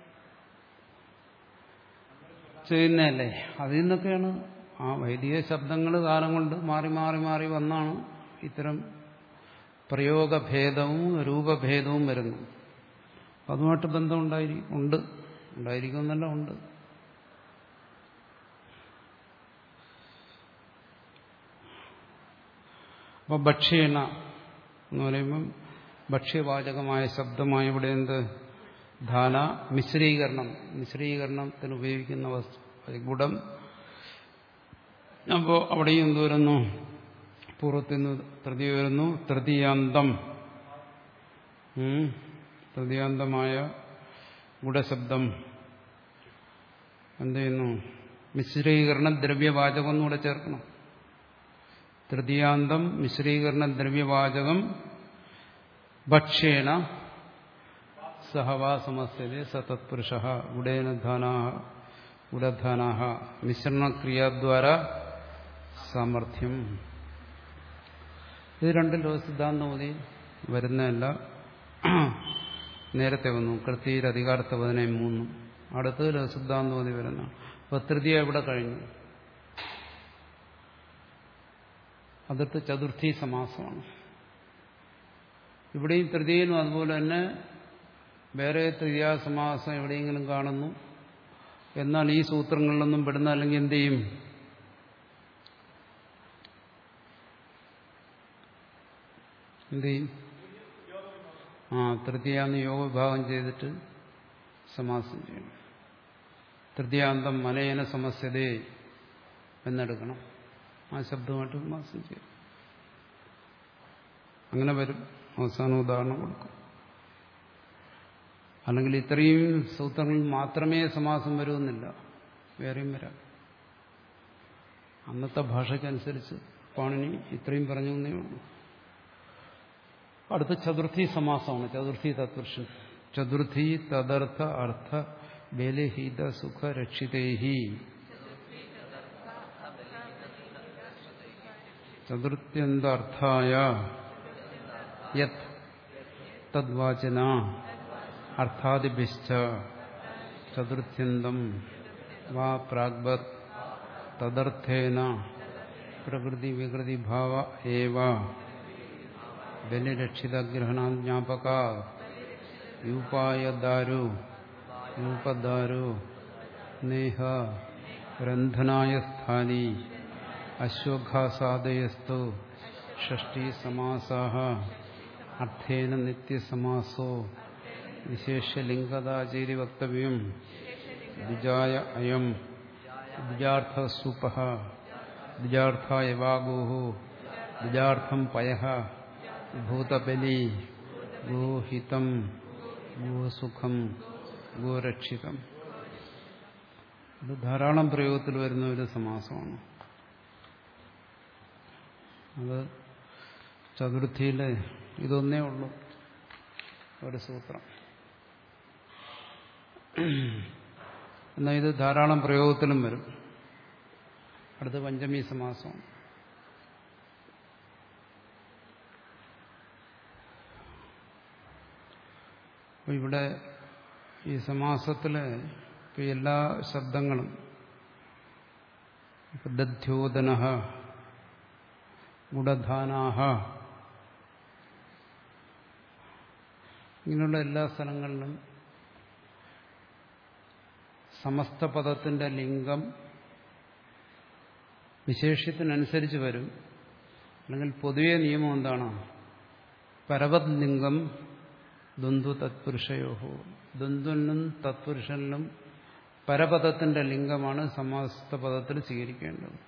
ചെയ്യുന്നതല്ലേ അതിൽ നിന്നൊക്കെയാണ് ആ വൈദിക ശബ്ദങ്ങൾ കാലം കൊണ്ട് മാറി മാറി മാറി വന്നാണ് ഇത്തരം പ്രയോഗഭേദവും രൂപഭേദവും വരുന്നു അതുമായിട്ട് ബന്ധം ഉണ്ടായി ഉണ്ട് ഉണ്ടായിരിക്കും എന്നല്ല ഉണ്ട് അപ്പോൾ ഭക്ഷ്യേണ എന്ന് പറയുമ്പം ഭക്ഷ്യവാചകമായ ശബ്ദമായ ഇവിടെ എന്ത് ധാന മിശ്രീകരണം മിശ്രീകരണത്തിന് ഉപയോഗിക്കുന്ന വസ്തു അത് ഗുണം അപ്പോൾ അവിടെയും എന്ത് വരുന്നു പൂർവ്വത്തിന് തൃതീയ വരുന്നു തൃതീയാന്തം ഉം. തൃതീയാന്തമായ ഗുഡശബ്ദം എന്ത് ചെയ്യുന്നു മിശ്രീകരണ ദ്രവ്യവാചകം എന്നുകൂടെ ചേർക്കണം തൃതീയാന്തം മിശ്രീകരണ ദ്രവ്യവാചകം ഭക്ഷ്യേണ സഹവാ സമസ്യതേ സ തത്പുരുഷ ഗുഡേന ധാനാ ഗുഡധാനാ മിശ്രണക്രിയാദ്വാര സാമർഥ്യം ഇത് രണ്ടിലോ സിദ്ധാന്തമതി വരുന്നതല്ല നേരത്തെ വന്നു കൃത്യയിൽ അധികാരത്തെ പതിനായി മൂന്നും അടുത്തതിൽ സിദ്ധാന്തമതി വരുന്ന അപ്പൊ തൃതീയ ഇവിടെ കഴിഞ്ഞു അതിട്ട് ചതുർത്ഥി സമാസമാണ് ഇവിടെയും തൃതീയനും അതുപോലെ തന്നെ വേറെ തൃതീയ സമാസം എവിടെയെങ്കിലും കാണുന്നു എന്നാൽ ഈ സൂത്രങ്ങളിലൊന്നും പെടുന്ന അല്ലെങ്കിൽ എന്ത് ചെയ്യും എന്ത് ചെയ്യും ആ തൃതീയാന്ന് യോഗവിഭാഗം ചെയ്തിട്ട് സമാസം ചെയ്യണം തൃതീയാന്തം മലയന സമസ്യതേ എന്നെടുക്കണം ആ ശബ്ദമായിട്ട് സമാസം ചെയ്യും അങ്ങനെ വരും അവസാന ഉദാഹരണം കൊടുക്കും അല്ലെങ്കിൽ ഇത്രയും സൂത്രങ്ങളിൽ മാത്രമേ സമാസം വരുമെന്നില്ല വേറെയും വരാം അന്നത്തെ ഭാഷയ്ക്കനുസരിച്ച് പാണിനി ഇത്രയും പറഞ്ഞു എന്നേ ഉള്ളൂ അടുത്ത ചതുർത്ഥി സമാസമാണ് ചതുർത്ഥി തത്പുരുഷൻ ചതുർത്ഥി തദർത്ഥ അർത്ഥ ബലിഹിത സുഖ രക്ഷിതേഹി ചതുർത്ഥ്യന്തർത്ഥായ യത് തദ്വാചന അർത്ഥാദിഭിശ്ച ചതുർത്ഥ്യന്തം വാ പ്രാഗ്ബത് തദർത്ഥേന പ്രകൃതി വികൃതി ഭാവ ഏവ ബലിരക്ഷിതഗ്രഹണാജ്ഞാപക യൂപായദാരു യൂപദാരു നേഹ രന്ധനായ സ്ഥാനി അശ്വഘാസാദയസ്തു ഷഷ്ടി സമാസാഹ അർത്ഥേന നിത്യസമാസോ വിശേഷലിംഗതാചേരി വക്തവ്യം ദ്വിജായ അയം ദ്വിജാർത്ഥസുപ ദ്വിജാർത്ഥായ വാഗോ ദ്വിജാർത്ഥം പയ ഭൂതബലി ഗോഹിതം ഗോസുഖം ഗോരക്ഷിതം ഇത് ധാരാളം പ്രയോഗത്തിൽ വരുന്ന ഒരു സമാസമാണ് അത് ചതുർത്ഥിയിലെ ഇതൊന്നേ ഉള്ളൂ ഒരു സൂത്രം എന്നാൽ ഇത് ധാരാളം പ്രയോഗത്തിലും വരും അടുത്ത പഞ്ചമി സമാസം അപ്പൊ ഇവിടെ ഈ സമാസത്തിലെ ഇപ്പൊ എല്ലാ ശബ്ദങ്ങളും ഇപ്പൊ ദധ്യോദന ഗുഡധാനാഹ ഇങ്ങനെയുള്ള എല്ലാ സ്ഥലങ്ങളിലും സമസ്ത പദത്തിന്റെ ലിംഗം വിശേഷ്യത്തിനനുസരിച്ച് വരും അല്ലെങ്കിൽ പൊതുവെ നിയമം എന്താണ് പരവത് ലിംഗം ദ്വന്ദ്വ തത്പുരുഷയോഹോ ദ്വന്ദ്വനും തത്പുരുഷനിലും പരപദത്തിന്റെ ലിംഗമാണ് സമസ്ത പദത്തിൽ സ്വീകരിക്കേണ്ടത്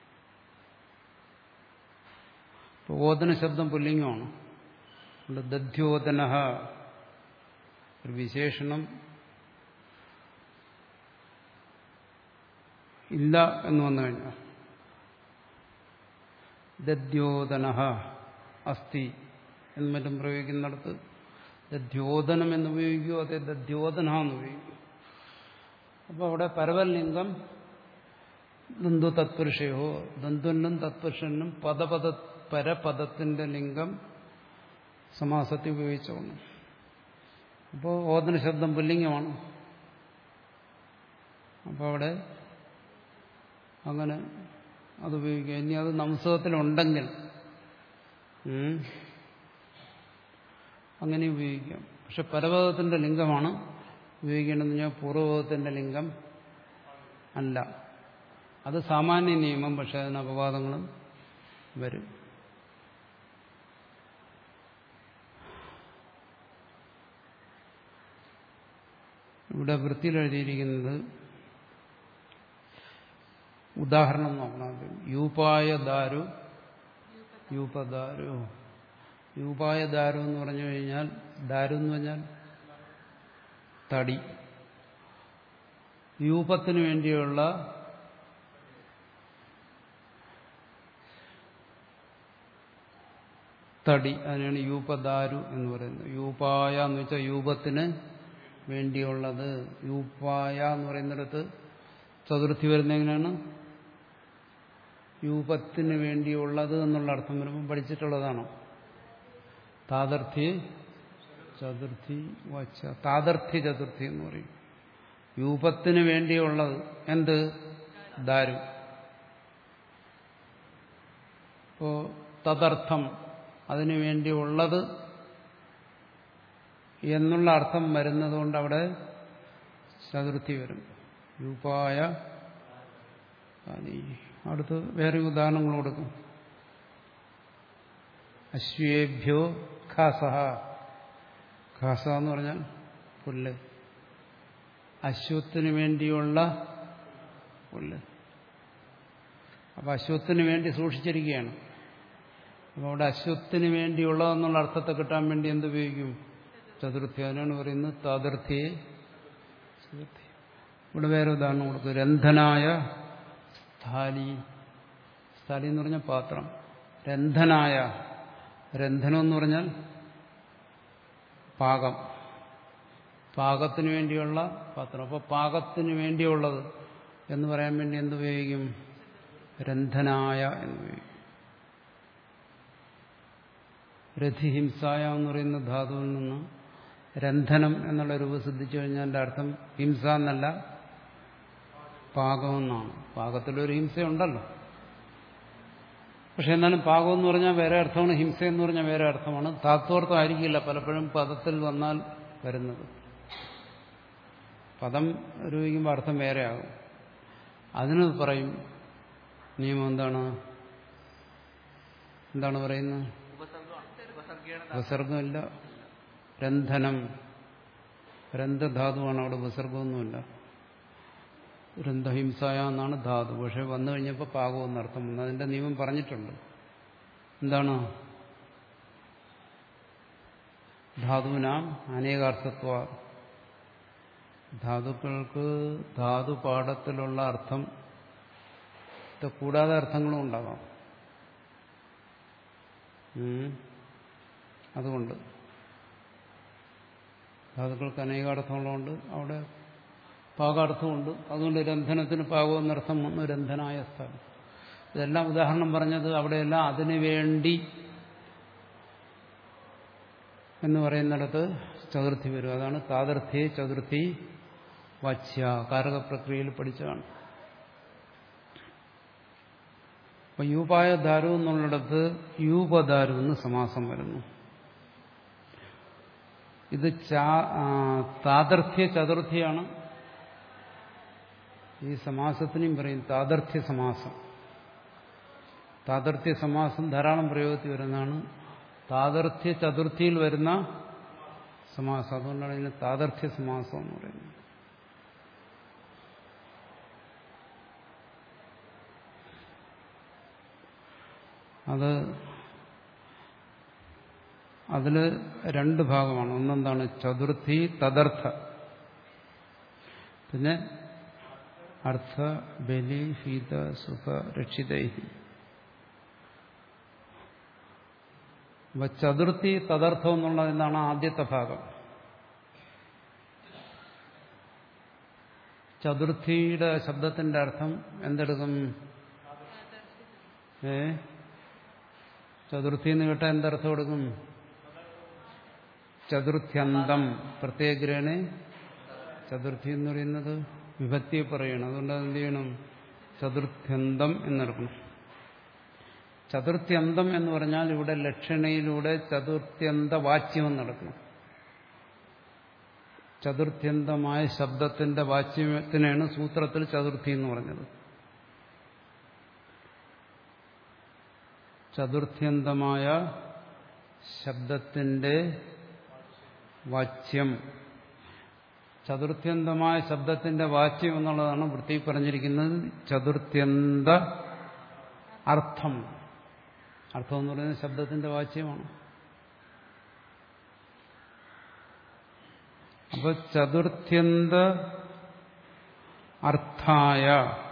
ഓദന ശബ്ദം പുല്ലിംഗമാണ് ദധ്യോദന ഒരു വിശേഷണം ഇല്ല എന്ന് വന്നു കഴിഞ്ഞാൽ ദദ്യോദന അസ്ഥി എന്ന് മറ്റും പ്രയോഗിക്കുന്നിടത്ത് ദദ്യോദനം എന്ന് ഉപയോഗിക്കുമോ അതെ ദദ്യോദന എന്ന് ഉപയോഗിക്കും അപ്പോൾ അവിടെ പരവലിംഗം ദന്തു തത്പുരുഷയോ ദന്തുനും തത്പുരുഷനും പദപദ പരപദത്തിന്റെ ലിംഗം സമാസത്തിൽ ഉപയോഗിച്ചോണം അപ്പോൾ ഓദന ശബ്ദം പുല്ലിംഗമാണ് അപ്പോൾ അവിടെ അങ്ങനെ അത് ഉപയോഗിക്കുക ഇനി അത് നംസകത്തിലുണ്ടെങ്കിൽ അങ്ങനെ ഉപയോഗിക്കാം പക്ഷെ പരപദത്തിന്റെ ലിംഗമാണ് ഉപയോഗിക്കേണ്ടതെന്ന് പറഞ്ഞാൽ പൂർവ്വപദത്തിന്റെ ലിംഗം അല്ല അത് സാമാന്യ നിയമം പക്ഷെ അതിന് അപവാദങ്ങളും വരും ഇവിടെ വൃത്തിയിൽ എഴുതിയിരിക്കുന്നത് ഉദാഹരണം നോക്കണം യൂപായ ദാരു യൂപദാരു യൂപായ ദാരു എന്ന് പറഞ്ഞു കഴിഞ്ഞാൽ ദാരു എന്ന് പറഞ്ഞാൽ തടി യൂപത്തിന് വേണ്ടിയുള്ള തടി അതിനാണ് യൂപദാരു എന്ന് പറയുന്നത് യൂപായ എന്ന് വെച്ചാൽ യൂപത്തിന് വേണ്ടിയുള്ളത് യൂപ്പായ എന്ന് പറയുന്നിടത്ത് ചതുർത്ഥി വരുന്ന എങ്ങനെയാണ് യൂപത്തിന് വേണ്ടിയുള്ളത് എന്നുള്ള അർത്ഥം വരുമ്പോൾ പഠിച്ചിട്ടുള്ളതാണോ താതർത്ഥി ചതുർത്ഥി വച്ച താതർത്ഥി ചതുർത്ഥി എന്ന് പറയും യൂപത്തിന് വേണ്ടിയുള്ളത് എന്ത് ദാരു ഇപ്പോ തദർത്ഥം അതിനു വേണ്ടിയുള്ളത് എന്നുള്ള അർത്ഥം വരുന്നതുകൊണ്ട് അവിടെ ചതുർത്ഥി വരും രൂപായ അടുത്ത് വേറെ ഉദാഹരണങ്ങൾ കൊടുക്കും അശ്വേഭ്യോ ഖാസഹ ഖാസ എന്ന് പറഞ്ഞാൽ പുല്ല് അശ്വത്തിന് വേണ്ടിയുള്ള പുല്ല് അപ്പൊ അശ്വത്തിന് വേണ്ടി സൂക്ഷിച്ചിരിക്കുകയാണ് അപ്പോൾ അവിടെ അശ്വത്തിന് വേണ്ടിയുള്ളതെന്നുള്ള അർത്ഥത്തെ കിട്ടാൻ വേണ്ടി എന്ത് ഉപയോഗിക്കും ചതുർത്ഥി അതിനാണ് പറയുന്നത് താതിർത്ഥിയെ ചതുർത്ഥി ഇവിടെ വേറെ ഉദാഹരണം കൊടുക്കും രന്ധനായ സ്ഥാലി സ്ഥലി എന്ന് പറഞ്ഞാൽ പാത്രം രന്ധനായ രന്ധനം എന്ന് പറഞ്ഞാൽ പാകം പാകത്തിന് വേണ്ടിയുള്ള പാത്രം അപ്പോൾ പാകത്തിന് വേണ്ടിയുള്ളത് എന്ന് പറയാൻ വേണ്ടി എന്തുപയോഗിക്കും രന്ധനായ എന്ന് ഉപയോഗിക്കും രഥിഹിംസായ എന്ന് പറയുന്ന ധാതുവിൽ നിന്ന് രന്ധനം എന്നുള്ള രൂപം സിദ്ധിച്ചു കഴിഞ്ഞാൽ എൻ്റെ അർത്ഥം ഹിംസ എന്നല്ല പാകമെന്നാണ് പാകത്തിലൊരു ഹിംസയുണ്ടല്ലോ പക്ഷെ എന്നാലും പാകം എന്ന് പറഞ്ഞാൽ വേറെ അർത്ഥമാണ് ഹിംസ എന്ന് പറഞ്ഞാൽ വേറെ അർത്ഥമാണ് താത്വാർത്ഥം ആയിരിക്കില്ല പലപ്പോഴും പദത്തിൽ വന്നാൽ വരുന്നത് പദം രൂപിക്കുമ്പോൾ അർത്ഥം വേറെ ആകും അതിന് പറയും നിയമം എന്താണ് എന്താണ് പറയുന്നത് ഉപസർഗമാണ് ഉപസർഗീയണ ഉപസർഗമില്ല രന്ധനം രന്ധധാതുവാണ് അവിടെ ഉപസർഗമൊന്നുമില്ല രന്ധഹിംസായ എന്നാണ് ധാതു പക്ഷെ വന്നു കഴിഞ്ഞപ്പോൾ പാകം എന്നർത്ഥം വന്നു അതിന്റെ നിയമം പറഞ്ഞിട്ടുണ്ട് എന്താണ് ധാതുവിനാം അനേകാർത്ഥത്വ ധാതുക്കൾക്ക് ധാതുപാഠത്തിലുള്ള അർത്ഥം കൂടാതെ അർത്ഥങ്ങളും ഉണ്ടാകാം ഉം. അതുകൊണ്ട് ധാതുക്കൾക്ക് അനേകാർത്ഥമുള്ളതുകൊണ്ട് അവിടെ പാകാർത്ഥമുണ്ട് അതുകൊണ്ട് രന്ധനത്തിന് പാകമെന്നർത്ഥം വന്നു രന്ധനായ സ്ഥലം ഇതെല്ലാം ഉദാഹരണം പറഞ്ഞത് അവിടെയെല്ലാം അതിനു വേണ്ടി എന്ന് പറയുന്നിടത്ത് ചതുർത്ഥി വരും അതാണ് താതർത്ഥി ചതുർത്ഥി വാച്യ കാരകപ്രക്രിയയിൽ പഠിച്ചതാണ് അപ്പൊ യൂപായ ദാരു എന്നുള്ളിടത്ത് യൂപദാരു എന്ന് സമാസം വരുന്നു ഇത് ചാ- ആ, താതർത്ഥ്യ ചതുർത്ഥിയാണ് ഈ സമാസത്തിനെയും പറയും താതർത്ഥ്യ സമാസം താതർത്ഥ്യ സമാസം ധാരാളം പ്രയോഗത്തിൽ വരുന്നതാണ് താതർത്ഥ്യ ചതുർത്ഥിയിൽ വരുന്ന സമാസം അതുകൊണ്ടാണ് ഇതിന് താതർത്ഥ്യ സമാസം എന്ന് പറയുന്നത് അത് അതിൽ രണ്ട് ഭാഗമാണ് ഒന്നെന്താണ് ചതുർത്ഥി തദർത്ഥ പിന്നെ അർത്ഥ ബലി ഹീത സുഖ രക്ഷിതൈ അപ്പൊ ചതുർത്ഥി തദർത്ഥം എന്നുള്ളത് എന്താണ് ആദ്യത്തെ ഭാഗം ചതുർത്ഥിയുടെ ശബ്ദത്തിന്റെ അർത്ഥം എന്തെടുക്കും ഏ ചതുർത്ഥി എന്ന് കേട്ടാൽ എന്തർത്ഥം എടുക്കും ചതുർത്ഥ്യന്തം പ്രത്യേകഗ്രഹണെ ചതുർത്ഥി എന്ന് പറയുന്നത് വിഭക്തിയെ പറയണം അതുകൊണ്ട് എന്ത് ചെയ്യണം ചതുർത്ഥ്യന്തം എന്നെടുക്കണം ചതുർത്ഥ്യന്തം എന്ന് പറഞ്ഞാൽ ഇവിടെ ലക്ഷണയിലൂടെ ചതുർത്ഥ്യന്ത വാച്യം നടക്കണം ചതുർത്ഥ്യന്തമായ ശബ്ദത്തിന്റെ വാച്യത്തിനാണ് സൂത്രത്തിൽ ചതുർത്ഥി എന്ന് പറഞ്ഞത് ചതുർത്ഥ്യന്തമായ ശബ്ദത്തിന്റെ വാച്യം ചതുർത്ഥ്യന്തമായ ശബ്ദത്തിന്റെ വാച്യം എന്നുള്ളതാണ് വൃത്തി പറഞ്ഞിരിക്കുന്നത് ചതുർത്ഥ്യന്ത അർത്ഥം അർത്ഥം എന്ന് പറയുന്നത് ശബ്ദത്തിന്റെ വാച്യമാണ് അപ്പൊ ചതുർത്ഥ്യന്ത അർത്ഥായ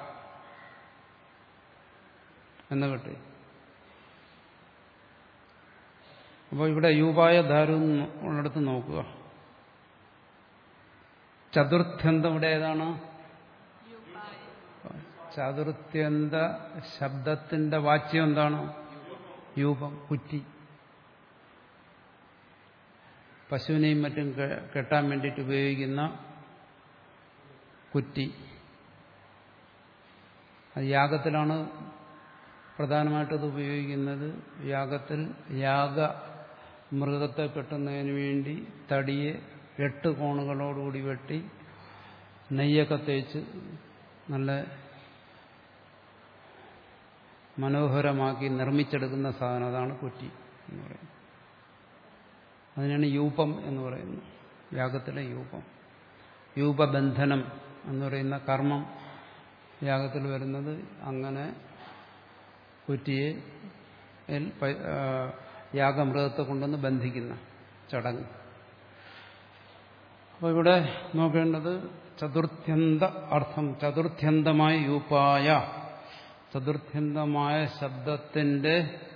എന്ന് കേട്ടെ അപ്പോൾ ഇവിടെ യൂപായ ധാരു ഉള്ളിടത്ത് നോക്കുക ചതുർത്ഥ്യന്തം ഇവിടെ ഏതാണ് ചതുർത്ഥ്യന്ത ശബ്ദത്തിന്റെ വാച്യം എന്താണ് യൂപം കുറ്റി പശുവിനെയും മറ്റും കെ- കെട്ടാൻ വേണ്ടിയിട്ട് ഉപയോഗിക്കുന്ന കുറ്റി അത് യാഗത്തിലാണ് പ്രധാനമായിട്ടത് ഉപയോഗിക്കുന്നത് യാഗത്തിൽ യാഗ മൃഗത്തെ കെട്ടുന്നതിന് വേണ്ടി തടിയെ എട്ട് കോണുകളോടുകൂടി വെട്ടി നെയ്യൊക്കെ തേച്ച് നല്ല മനോഹരമാക്കി നിർമ്മിച്ചെടുക്കുന്ന സാധനം അതാണ് കുറ്റി എന്ന് പറയുന്നത് അതിനാണ് യൂപം എന്ന് പറയുന്നത് യാഗത്തിലെ യൂപം യൂപബന്ധനം എന്ന് പറയുന്ന കർമ്മം യാഗത്തിൽ വരുന്നത് അങ്ങനെ കുറ്റിയെ ൽ പ- ആ, യാഗമൃഗത്തെ കൊണ്ടുവന്ന് ബന്ധിക്കുന്ന ചടങ്ങ് അപ്പോൾ ഇവിടെ നോക്കേണ്ടത് ചതുർത്ഥ്യന്ത അർത്ഥം ചതുർത്ഥ്യന്തമായ യൂപ്പായ ചതുർത്ഥ്യന്തമായ ശബ്ദത്തിന്റെ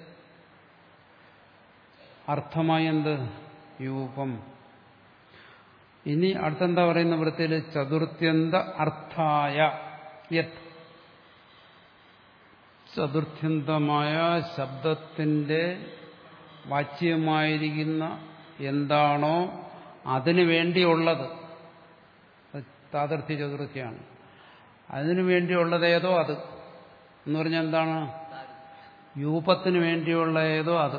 അർത്ഥമായി എന്ത് യൂപം ഇനി അടുത്തെന്താ പറയുന്ന വൃത്തിയിൽ ചതുർത്ഥ്യന്ത അർത്ഥായ യത് ചതുർത്ഥ്യന്തമായ ശബ്ദത്തിന്റെ വാച്യമായിരിക്കുന്ന എന്താണോ അതിനു വേണ്ടിയുള്ളത് അത് താതർത്ഥ്യ ചതുർത്ഥ്യാണ് അതിനു വേണ്ടിയുള്ളത് ഏതോ അത് എന്ന് പറഞ്ഞാൽ എന്താണ് യൂപത്തിന് വേണ്ടിയുള്ള ഏതോ അത്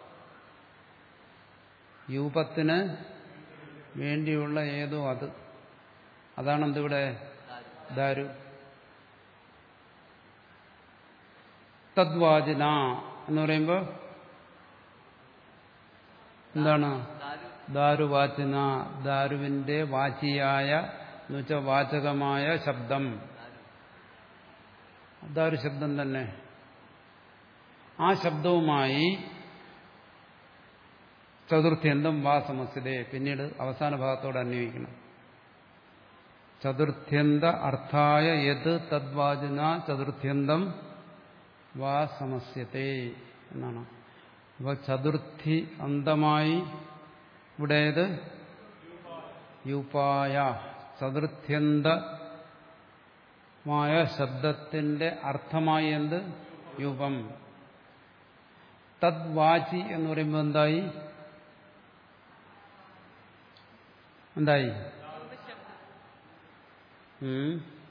യൂപത്തിന് വേണ്ടിയുള്ള ഏതോ അത് അതാണ് എന്തിവിടെ ദാരു തദ്വാചന എന്ന് പറയുമ്പോൾ എന്താണ് ദാരുവാചന ദാരുവിന്റെ വാചിയായ എന്ന് വെച്ചാൽ വാചകമായ ശബ്ദം ദാരു ശബ്ദം തന്നെ ആ ശബ്ദവുമായി ചതുർത്ഥ്യന്തം വാ സമസ്യതയെ പിന്നീട് അവസാന ഭാഗത്തോട് അന്വയിക്കണം ചതുർത്ഥ്യന്ത അർത്ഥായ യത് തദ്വാചന ചതുർത്ഥ്യന്തം വാ സമസ്യത്തെ എന്നാണ് അപ്പോൾ ചതുർത്ഥി അന്തമായി ഇവിടേത് യൂപായ ചതുർത്ഥ്യന്തമായ ശബ്ദത്തിന്റെ അർത്ഥമായി എന്ത് യൂപം തദ്വാചി എന്ന് പറയുമ്പോൾ എന്തായി എന്തായി ഉം.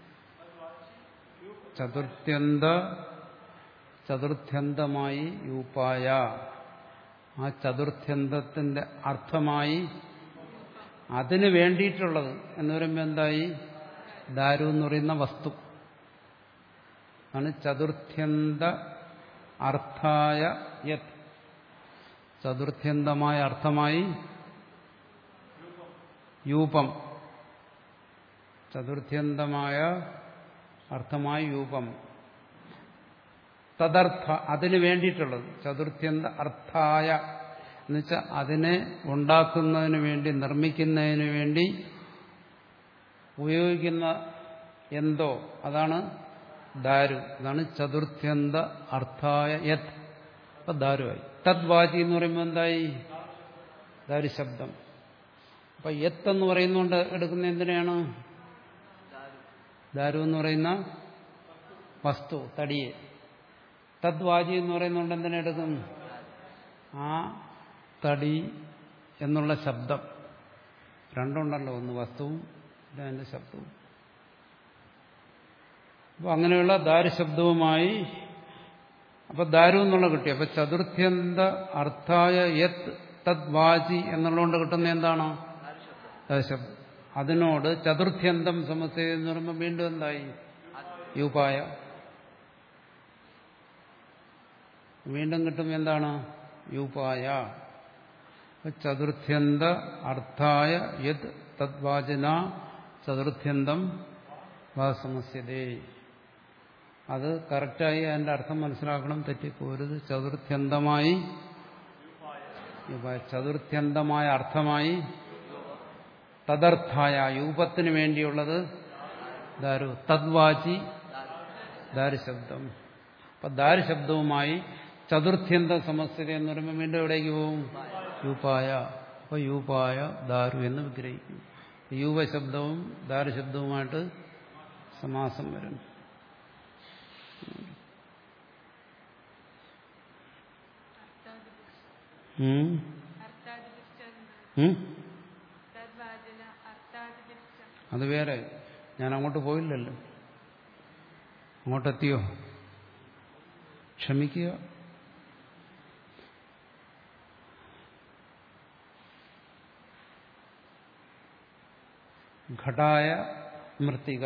ചതുർത്ഥ്യന്ത ചതുർത്ഥ്യന്തമായി യൂപ്പായ ആ ചതുർത്ഥ്യന്തത്തിന്റെ അർത്ഥമായി അതിന് വേണ്ടിയിട്ടുള്ളത് എന്ന് പറയുമ്പോൾ എന്തായി ദാരു എന്ന് പറയുന്ന വസ്തു ആണ് ചതുർത്ഥ്യന്ത അർത്ഥായ യത് ചതുർത്ഥ്യന്തമായ അർത്ഥമായി യൂപം ചതുർത്ഥ്യന്തമായ അർത്ഥമായി യൂപം തദർത്ഥ അതിനു വേണ്ടിയിട്ടുള്ളത് ചതുർത്ഥ്യന്ത അർത്ഥായ എന്നുവെച്ചാൽ അതിനെ ഉണ്ടാക്കുന്നതിന് വേണ്ടി നിർമ്മിക്കുന്നതിന് വേണ്ടി ഉപയോഗിക്കുന്ന എന്തോ അതാണ് ദാരു അതാണ് ചതുർത്ഥ്യന്ത അർത്ഥായ യത് അപ്പൊ ദാരുവായി തദ്വാചി എന്ന് പറയുമ്പോൾ എന്തായി ദാരു ശബ്ദം അപ്പൊ യത്ത് എന്ന് പറയുന്നുകൊണ്ട് എടുക്കുന്ന എന്തിനാണ് ദാരു എന്ന് പറയുന്ന വസ്തു തടിയെ തദ്വാചി എന്ന് പറയുന്നുണ്ട് എന്തിനെടുക്കും ആ തടി എന്നുള്ള ശബ്ദം രണ്ടുണ്ടല്ലോ ഒന്ന് വസ്തുവും അതിന്റെ ശബ്ദവും അപ്പൊ അങ്ങനെയുള്ള ദാരുശബ്ദവുമായി അപ്പൊ ദാരു എന്നുള്ള കിട്ടി അപ്പൊ ചതുർത്ഥ്യന്ത അർത്ഥായ യത് തദ്വാചി എന്നുള്ളതുകൊണ്ട് കിട്ടുന്ന എന്താണോ ദാരുശബ്ദം അതിനോട് ചതുർത്ഥ്യന്തം സമസ്യ എന്ന് പറയുമ്പോൾ വീണ്ടും എന്തായി യൂപായ വീണ്ടും കിട്ടും എന്താണ് യൂപായ ചതുർത്ഥ്യന്ത അർത്ഥായ യത് തദ്വാചന ചതുർത്ഥ്യന്തം വാസമസ്യതേ അത് കറക്റ്റായി അതിന്റെ അർത്ഥം മനസ്സിലാക്കണം തെറ്റിപ്പോരുത് ചതുർത്ഥ്യന്തമായി ചതുർത്ഥ്യന്തമായ അർത്ഥമായി തദർത്ഥായ യൂപത്തിന് വേണ്ടിയുള്ളത് ദാരു തദ്വാചി ദാരുശബ്ദം അപ്പൊ ദാരുശബ്ദവുമായി ചതുർത്ഥ്യന്ത സമസ്യത എന്ന് പറയുമ്പോൾ വീണ്ടും എവിടേക്ക് പോവും യൂപായ അപ്പൊ യൂപായ ദാരു എന്ന് വിഗ്രഹിക്കും യൂപശബ്ദവും ദാരുശബ്ദവുമായിട്ട് സമാസം വരും ഉം. ഉം? അത് വേറെ ഞാൻ അങ്ങോട്ട് പോയില്ലല്ലോ അങ്ങോട്ടെത്തിയോ ക്ഷമിക്കുക ഘടായ മൃത്തിക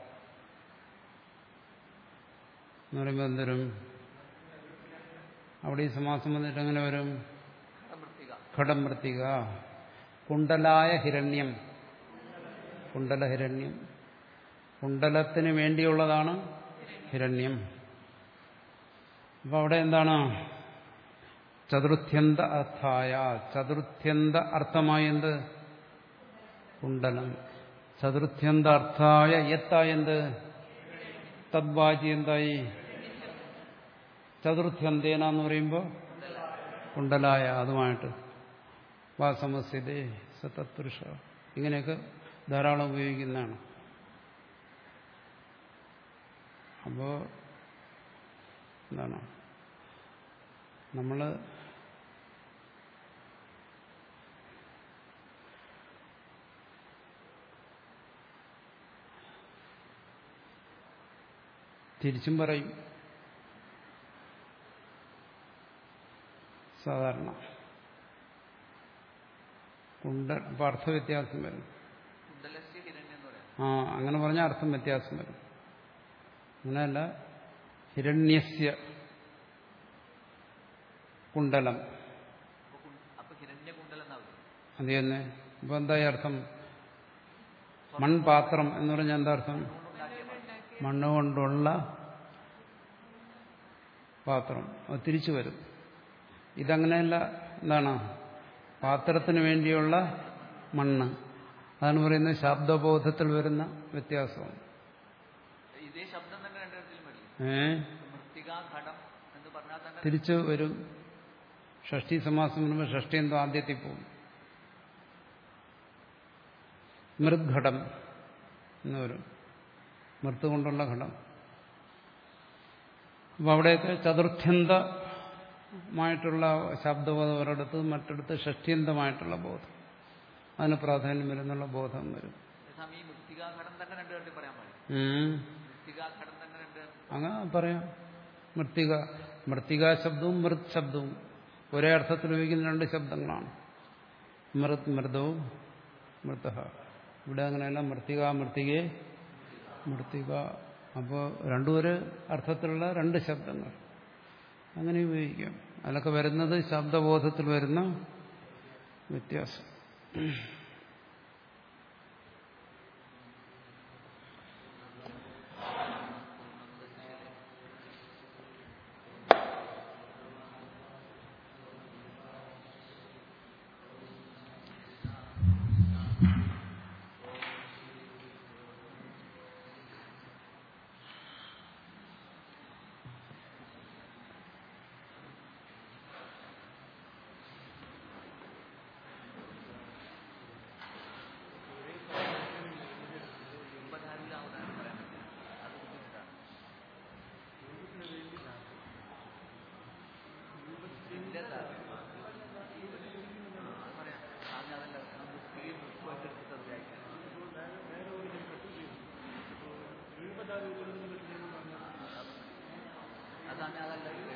എന്ന് പറയുമ്പോൾ എന്തരും അവിടെ ഈ സമാസം വന്നിട്ട് എങ്ങനെ വരും ഘടമൃത്തിക കുണ്ടലായ ഹിരണ്യം കുണ്ടല ഹിരണ്യം കുണ്ടലത്തിന് വേണ്ടിയുള്ളതാണ് ഹിരണ്യം അപ്പൊ അവിടെ എന്താണ് ചതുർത്ഥ്യന്ത അർത്ഥായ ചതുർത്ഥ്യന്ത അർത്ഥമായ എന്ത് കുണ്ടലം ചതുർത്ഥ്യന്ത അർത്ഥായ എത്തായ എന്ത് തദ്വാചി എന്തായി ചതുർത്ഥ്യന്തേന എന്ന് പറയുമ്പോൾ കുണ്ടലായ അതുമായിട്ട് വാസമസ്യതേ സതത്പുരുഷ ഇങ്ങനെയൊക്കെ ധാരാളം ഉപയോഗിക്കുന്നതാണ് അപ്പോ എന്താണ് നമ്മൾ തിരിച്ചും പറയും സാധാരണ കുണ്ട ഇപ്പൊ അർത്ഥവ്യത്യാസം വരും കുണ്ടലസ്യ ഹിരണ്യം എന്ന് പറയാം ആ അങ്ങനെ പറഞ്ഞാൽ അർത്ഥം വ്യത്യാസം വരും അങ്ങനെയല്ല ഹിരണ്യസ്യ കുണ്ടലം അപ്പൊ കുൺ- അപ്പൊ ഹിരണ്യ കുണ്ടലം എന്നാവില്ല അത് തന്നെ ഇപ്പൊ എന്തായി അർത്ഥം മൺപാത്രം എന്ന് പറഞ്ഞാൽ എന്താ അർത്ഥം മണ്ണ് കൊണ്ടുള്ള പാത്രം അത് തിരിച്ചു വരും ഇതങ്ങനെയല്ല എന്താണ് പാത്രത്തിന് വേണ്ടിയുള്ള മണ്ണ് അതാണ് പറയുന്നത് ശബ്ദബോധത്തിൽ വരുന്ന വ്യത്യാസം ഇതേ ശബ്ദം തന്നെ രണ്ടിടത്തിലും വരില്ല ഏ മൃത്തിക ഘടം എന്ന് പറഞ്ഞാൽ തന്നെ തിരിച്ചു വരും ഷഷ്ടി സമാസം വരുമ്പോൾ ഷഷ്ടി എന്തോ ആദ്യത്തിൽ പോകും മൃദ്ഘടം എന്ന് വരും മൃത്ത് കൊണ്ടുള്ള ഘടം അപ്പൊ അവിടെയൊക്കെ ചതുർത്ഥ്യന്തമായിട്ടുള്ള ശബ്ദബോധം ഒരിടത്ത് മറ്റിടത്ത് ഷഷ്ട്യന്തമായിട്ടുള്ള ബോധം അതിന് പ്രാധാന്യം വരുന്നുള്ള ബോധം വരും അതേസമയം ഈ മൃത്തിക ഘടം തന്നെ രണ്ടിടത്തിൽ പറയാൻ പാടില്ല ഉം. മൃത്തിക ഘടം തന്നെ രണ്ട് അങ്ങനെ പറയാം മൃത്തിക മൃത്തിക ശബ്ദവും മൃത് ശബ്ദവും ഒരേ അർത്ഥത്തിൽ ഉപയോഗിക്കുന്ന രണ്ട് ശബ്ദങ്ങളാണ് മൃത് മൃദവും മൃത ഇവിടെ അങ്ങനെയല്ല മൃത്തിക മൃത്തികെ മൃത്തിക അപ്പോൾ രണ്ടും ഒരു അർത്ഥത്തിലുള്ള രണ്ട് ശബ്ദങ്ങൾ അങ്ങനെ ഉപയോഗിക്കാം അതിലൊക്കെ വരുന്നത് ശബ്ദബോധത്തിൽ വരുന്ന വ്യത്യാസം ഉപധാരിക ഉദാഹരണം പറയാൻ പറ്റില്ല അത് ബുദ്ധിമുട്ടാണ് ഇതിന്റെ ത- ആ, അത് പറയാം ആദ്യം അതല്ല നമ്മൾ സ്ത്രീയും വൃത്തിയൊക്കെ എടുത്തിട്ട് വ്യാഖ്യാനം അതാണ് അതല്ല ഇത്